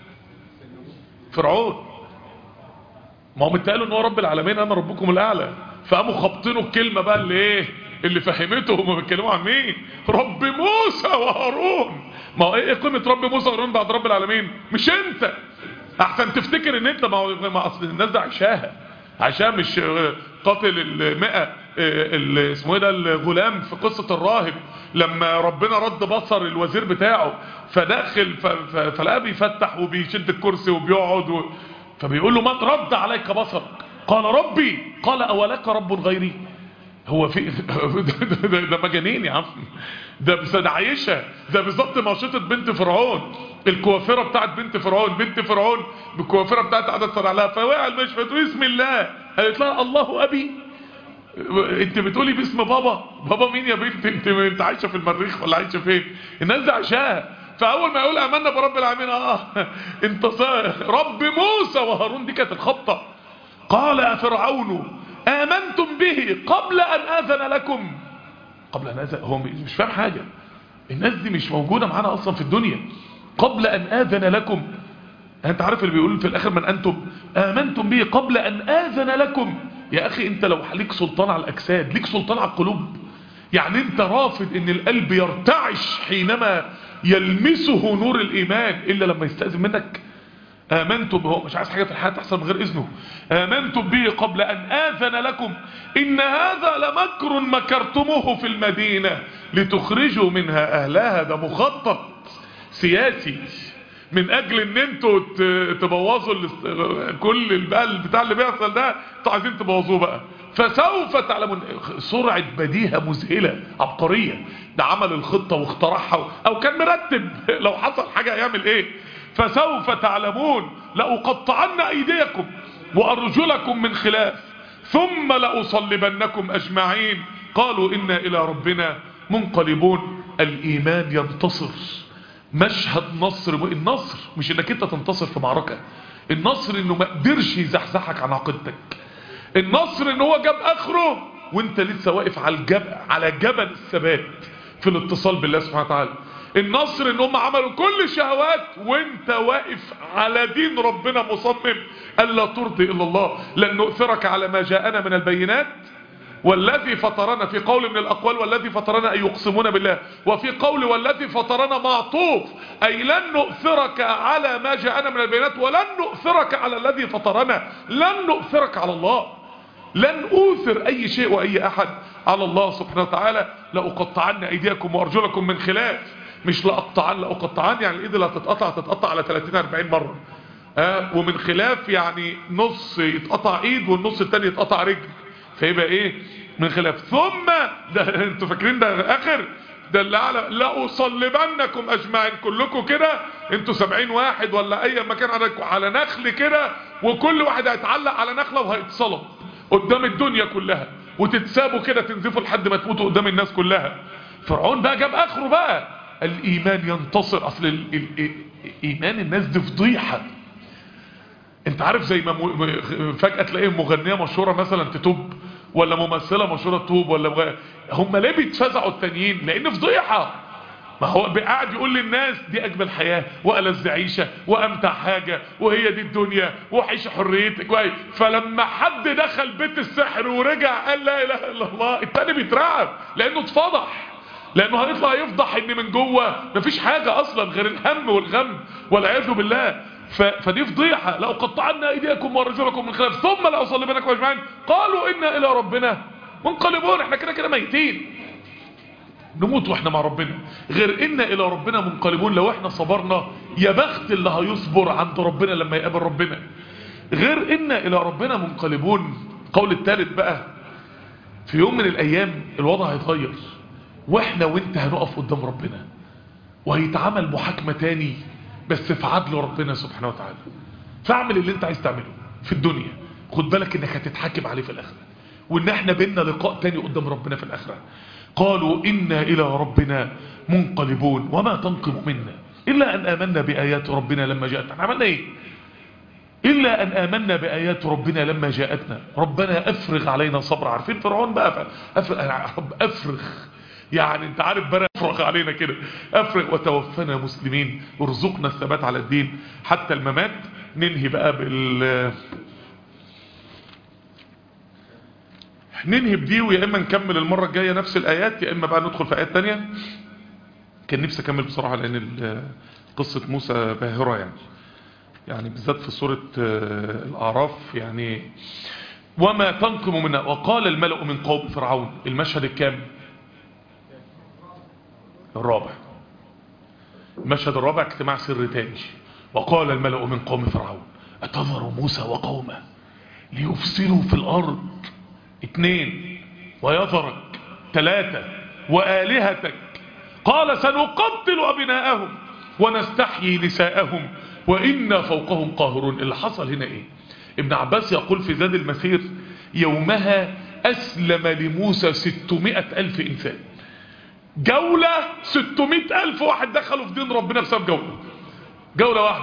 Speaker 1: فرعون ما هم اتقالوا ان هو رب العالمين انا ربكم الاعلى فقاموا خبطينه الكلمه بقى اللي ايه اللي فهمته هم بيتكلموا عن مين رب موسى وهارون ما هو ايه قيمه رب موسى وهارون بعد رب العالمين مش انت احسن تفتكر ان انت ما هو ما اصل الناس ده عشاها عشان مش قاتل المئة اللي اسمه ايه ده الغلام في قصة الراهب لما ربنا رد بصر الوزير بتاعه فداخل فلقاه بيفتح وبيشد الكرسي وبيقعد و... فبيقول له من رد عليك بصرك قال ربي قال اولك رب غيري هو في ده, ده, ده مجانين يا عم ده بسد عايشه ده بالظبط ماشطه بنت فرعون الكوافره بتاعت بنت فرعون بنت فرعون بالكوافره بتاعت قعدت تصرع لها فوقع المشفى تقول بسم الله قالت لها الله ابي انت بتقولي باسم بابا بابا مين يا بنت انت انت عايشه في المريخ ولا عايشه فين الناس دي عشاها فاول ما يقول امنا برب العالمين اه انت رب موسى وهارون دي كانت الخبطه قال يا فرعون آمنتم به قبل أن آذن لكم قبل أن آذن هو مش فاهم حاجة الناس دي مش موجودة معانا أصلا في الدنيا قبل أن آذن لكم أنت عارف اللي بيقول في الآخر من أنتم آمنتم به قبل أن آذن لكم يا أخي أنت لو ليك سلطان على الأجساد ليك سلطان على القلوب يعني أنت رافض أن القلب يرتعش حينما يلمسه نور الإيمان إلا لما يستأذن منك آمنتم هو مش عايز حاجة في الحياة تحصل من غير إذنه آمنتم به قبل أن آذن لكم إن هذا لمكر مكرتموه في المدينة لتخرجوا منها أهلها ده مخطط سياسي من أجل أن انتوا تبوظوا كل بقى البتاع اللي بيحصل ده انتوا عايزين تبوظوه بقى فسوف تعلمون سرعة بديهة مذهلة عبقرية ده عمل الخطة واخترعها أو كان مرتب لو حصل حاجة يعمل إيه فسوف تعلمون لأقطعن أيديكم وأرجلكم من خلاف ثم لأصلبنكم أجمعين قالوا إنا إلى ربنا منقلبون الإيمان ينتصر مشهد نصر النصر مش انك انت تنتصر في معركة النصر انه ما قدرش يزحزحك عن عقيدتك النصر ان هو جاب اخره وانت لسه واقف على الجبل على جبل الثبات في الاتصال بالله سبحانه وتعالى النصر ان هم عملوا كل الشهوات وانت واقف على دين ربنا مصمم الا ترضي الا الله لن نؤثرك على ما جاءنا من البينات والذي فطرنا في قول من الاقوال والذي فطرنا اي يقسمون بالله وفي قول والذي فطرنا معطوف اي لن نؤثرك على ما جاءنا من البينات ولن نؤثرك على الذي فطرنا لن نؤثرك على الله لن اوثر اي شيء واي احد على الله سبحانه وتعالى لاقطعن ايديكم وارجلكم من خلاف مش لاقطعن لاقطعن يعني الايد اللي هتتقطع هتتقطع على 30 40 مره آه ومن خلاف يعني نص يتقطع ايد والنص التاني يتقطع رجل فيبقى ايه من خلاف ثم ده انتوا فاكرين ده اخر ده اللي على لاصلبنكم اجمعين كلكم كده انتوا 70 واحد ولا اي مكان على على نخل كده وكل واحد هيتعلق على نخله وهيتصلب قدام الدنيا كلها وتتسابوا كده تنزفوا لحد ما تموتوا قدام الناس كلها فرعون بقى جاب اخره بقى الايمان ينتصر اصل ال ال ايمان الناس دي فضيحه انت عارف زي ما فجأة تلاقيه مغنية مشهورة مثلا تتوب ولا ممثلة مشهورة تتوب ولا مغ... هم ليه بيتفزعوا التانيين لان فضيحة ما هو قاعد يقول للناس دي اجمل حياة والذ عيشة وامتع حاجة وهي دي الدنيا وعيش حريتك وهي. فلما حد دخل بيت السحر ورجع قال لا اله الا الله التاني بيترعب لانه اتفضح لانه هيطلع يفضح ان من جوه مفيش حاجة اصلا غير الهم والغم والعياذ بالله ف... فدي فضيحة لو قطعنا ايديكم ورجلكم من خلاف ثم لا اصلبنكم اجمعين قالوا انا الى ربنا منقلبون احنا كده كده ميتين نموت واحنا مع ربنا غير ان الى ربنا منقلبون لو احنا صبرنا يا بخت اللي هيصبر عند ربنا لما يقابل ربنا غير ان الى ربنا منقلبون قول الثالث بقى في يوم من الايام الوضع هيتغير واحنا وانت هنقف قدام ربنا وهيتعمل محاكمة تاني بس في عدل ربنا سبحانه وتعالى فاعمل اللي انت عايز تعمله في الدنيا خد بالك انك هتتحاكم عليه في الاخرة وان احنا بينا لقاء تاني قدام ربنا في الاخرة قالوا انا الى ربنا منقلبون وما تنقم منا الا ان امنا بايات ربنا لما جاءتنا احنا عملنا ايه إلا أن آمنا بآيات ربنا لما جاءتنا ربنا أفرغ علينا صبر عارفين فرعون بقى أفرغ, أفرغ يعني انت عارف بقى افرغ علينا كده افرغ وتوفنا مسلمين ارزقنا الثبات على الدين حتى الممات ننهي بقى بال ننهي بدي ويا اما نكمل المرة الجاية نفس الايات يا اما بقى ندخل في ايات تانية كان نفسي اكمل بصراحة لان قصة موسى باهرة يعني يعني بالذات في سورة الاعراف يعني وما تنقم منا وقال الملأ من قوم فرعون المشهد الكامل الرابع المشهد الرابع اجتماع سر تاني وقال الملأ من قوم فرعون أتذر موسى وقومه ليفسدوا في الأرض اتنين ويذرك ثلاثة وآلهتك قال سنقتل أبناءهم ونستحيي نساءهم وإنا فوقهم قاهرون اللي حصل هنا إيه ابن عباس يقول في زاد المسير يومها أسلم لموسى ستمائة ألف إنسان جولة ستمائة ألف واحد دخلوا في دين ربنا بسبب جولة جولة واحدة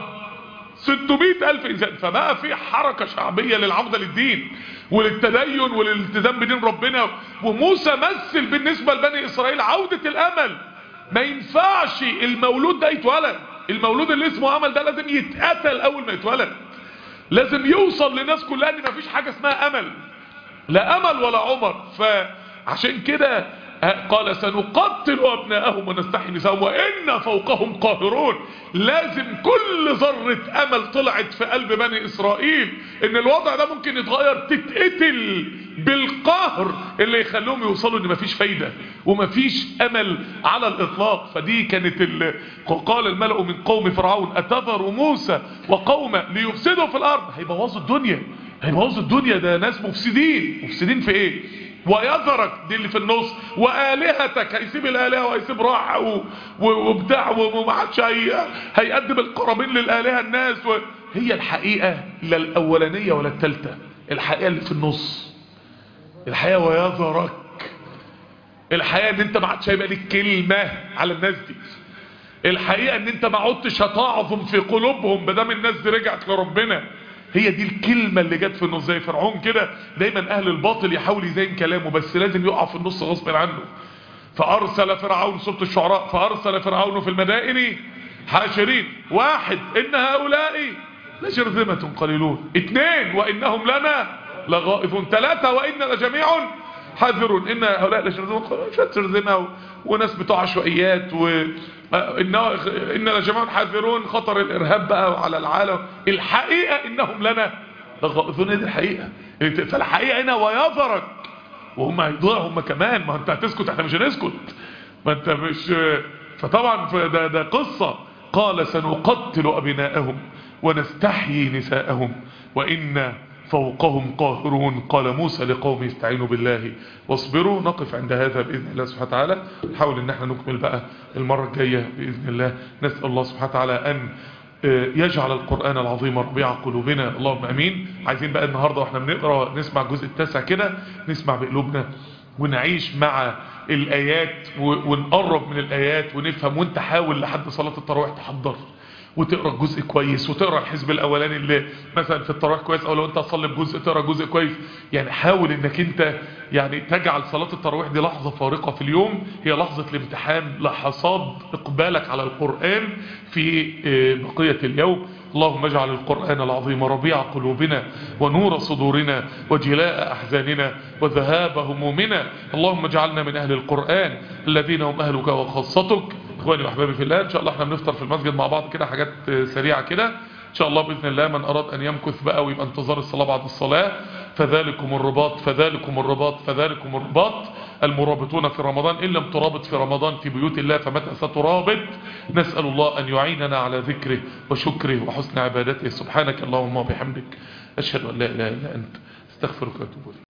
Speaker 1: ستمائة ألف إنسان فبقى في حركة شعبية للعودة للدين وللتدين وللالتزام بدين ربنا وموسى مثل بالنسبة لبني إسرائيل عودة الأمل ما ينفعش المولود ده يتولد المولود اللي اسمه أمل ده لازم يتقتل أول ما يتولد لازم يوصل للناس كلها ان مفيش حاجة اسمها امل لا امل ولا عمر فعشان كده قال سنقتل ابناءهم ونستحي نساءهم وان فوقهم قاهرون لازم كل ذرة امل طلعت في قلب بني اسرائيل ان الوضع ده ممكن يتغير تتقتل بالقهر اللي يخلوهم يوصلوا ان مفيش فايدة ومفيش امل على الاطلاق فدي كانت ال... قال الملأ من قوم فرعون اتذر موسى وقومه ليفسدوا في الارض هيبوظوا الدنيا هيبوظوا الدنيا ده ناس مفسدين مفسدين في ايه ويذرك دي اللي في النص والهتك هيسيب الالهه وهيسيب راحه و... و... وبتاع وما عادش هي... هيقدم القرابين للالهه الناس و... هي الحقيقه لا الاولانيه ولا الثالثه الحقيقه اللي في النص الحقيقه ويذرك الحقيقه ان انت ما عادش هيبقى لك كلمه على الناس دي الحقيقه ان انت ما عدتش هتعظم في قلوبهم بدام الناس دي رجعت لربنا هي دي الكلمة اللي جت في النص زي فرعون كده دايما اهل الباطل يحاول يزين كلامه بس لازم يقع في النص غصب عنه فارسل فرعون سورة الشعراء فارسل فرعون في المدائن حاشرين واحد ان هؤلاء لشرذمة قليلون اثنين وانهم لنا لغائظون ثلاثة وان لجميع حذر ان هؤلاء لشرذمة شوية شرذمة وناس بتوع عشوائيات و إن إن لجماعة حذرون خطر الإرهاب بقى على العالم الحقيقة إنهم لنا لغائظون دي الحقيقة فالحقيقة هنا ويذرك وهم هيضيعوا هم كمان ما انت هتسكت احنا مش هنسكت ما انت مش فطبعا ده, ده قصة قال سنقتل أبناءهم ونستحيي نساءهم وإن فوقهم قاهرون قال موسى لقوم استعينوا بالله واصبروا نقف عند هذا بإذن الله سبحانه وتعالى نحاول ان احنا نكمل بقى المرة الجاية بإذن الله نسأل الله سبحانه وتعالى أن يجعل القرآن العظيم ربيع قلوبنا اللهم أمين عايزين بقى النهاردة واحنا بنقرأ نسمع الجزء التاسع كده نسمع بقلوبنا ونعيش مع الآيات ونقرب من الآيات ونفهم وانت حاول لحد صلاة التراويح تحضر وتقرا الجزء كويس وتقرا الحزب الاولاني اللي مثلا في التراويح كويس او لو انت هتصلي بجزء تقرا جزء كويس يعني حاول انك انت يعني تجعل صلاه التراويح دي لحظه فارقه في اليوم هي لحظه الامتحان لحصاد اقبالك على القران في بقيه اليوم اللهم اجعل القرآن العظيم ربيع قلوبنا ونور صدورنا وجلاء أحزاننا وذهاب همومنا اللهم اجعلنا من أهل القرآن الذين هم أهلك وخاصتك إخواني وأحبابي في الله إن شاء الله احنا بنفطر في المسجد مع بعض كده حاجات سريعة كده إن شاء الله بإذن الله من أراد أن يمكث بقى ويبقى انتظار الصلاة بعد الصلاة فذلكم الرباط فذلكم الرباط فذلكم الرباط المرابطون في رمضان إن لم ترابط في رمضان في بيوت الله فمتى سترابط نسأل الله أن يعيننا على ذكره وشكره وحسن عبادته سبحانك اللهم وبحمدك أشهد أن لا إله إلا أنت استغفرك وأتوب إليك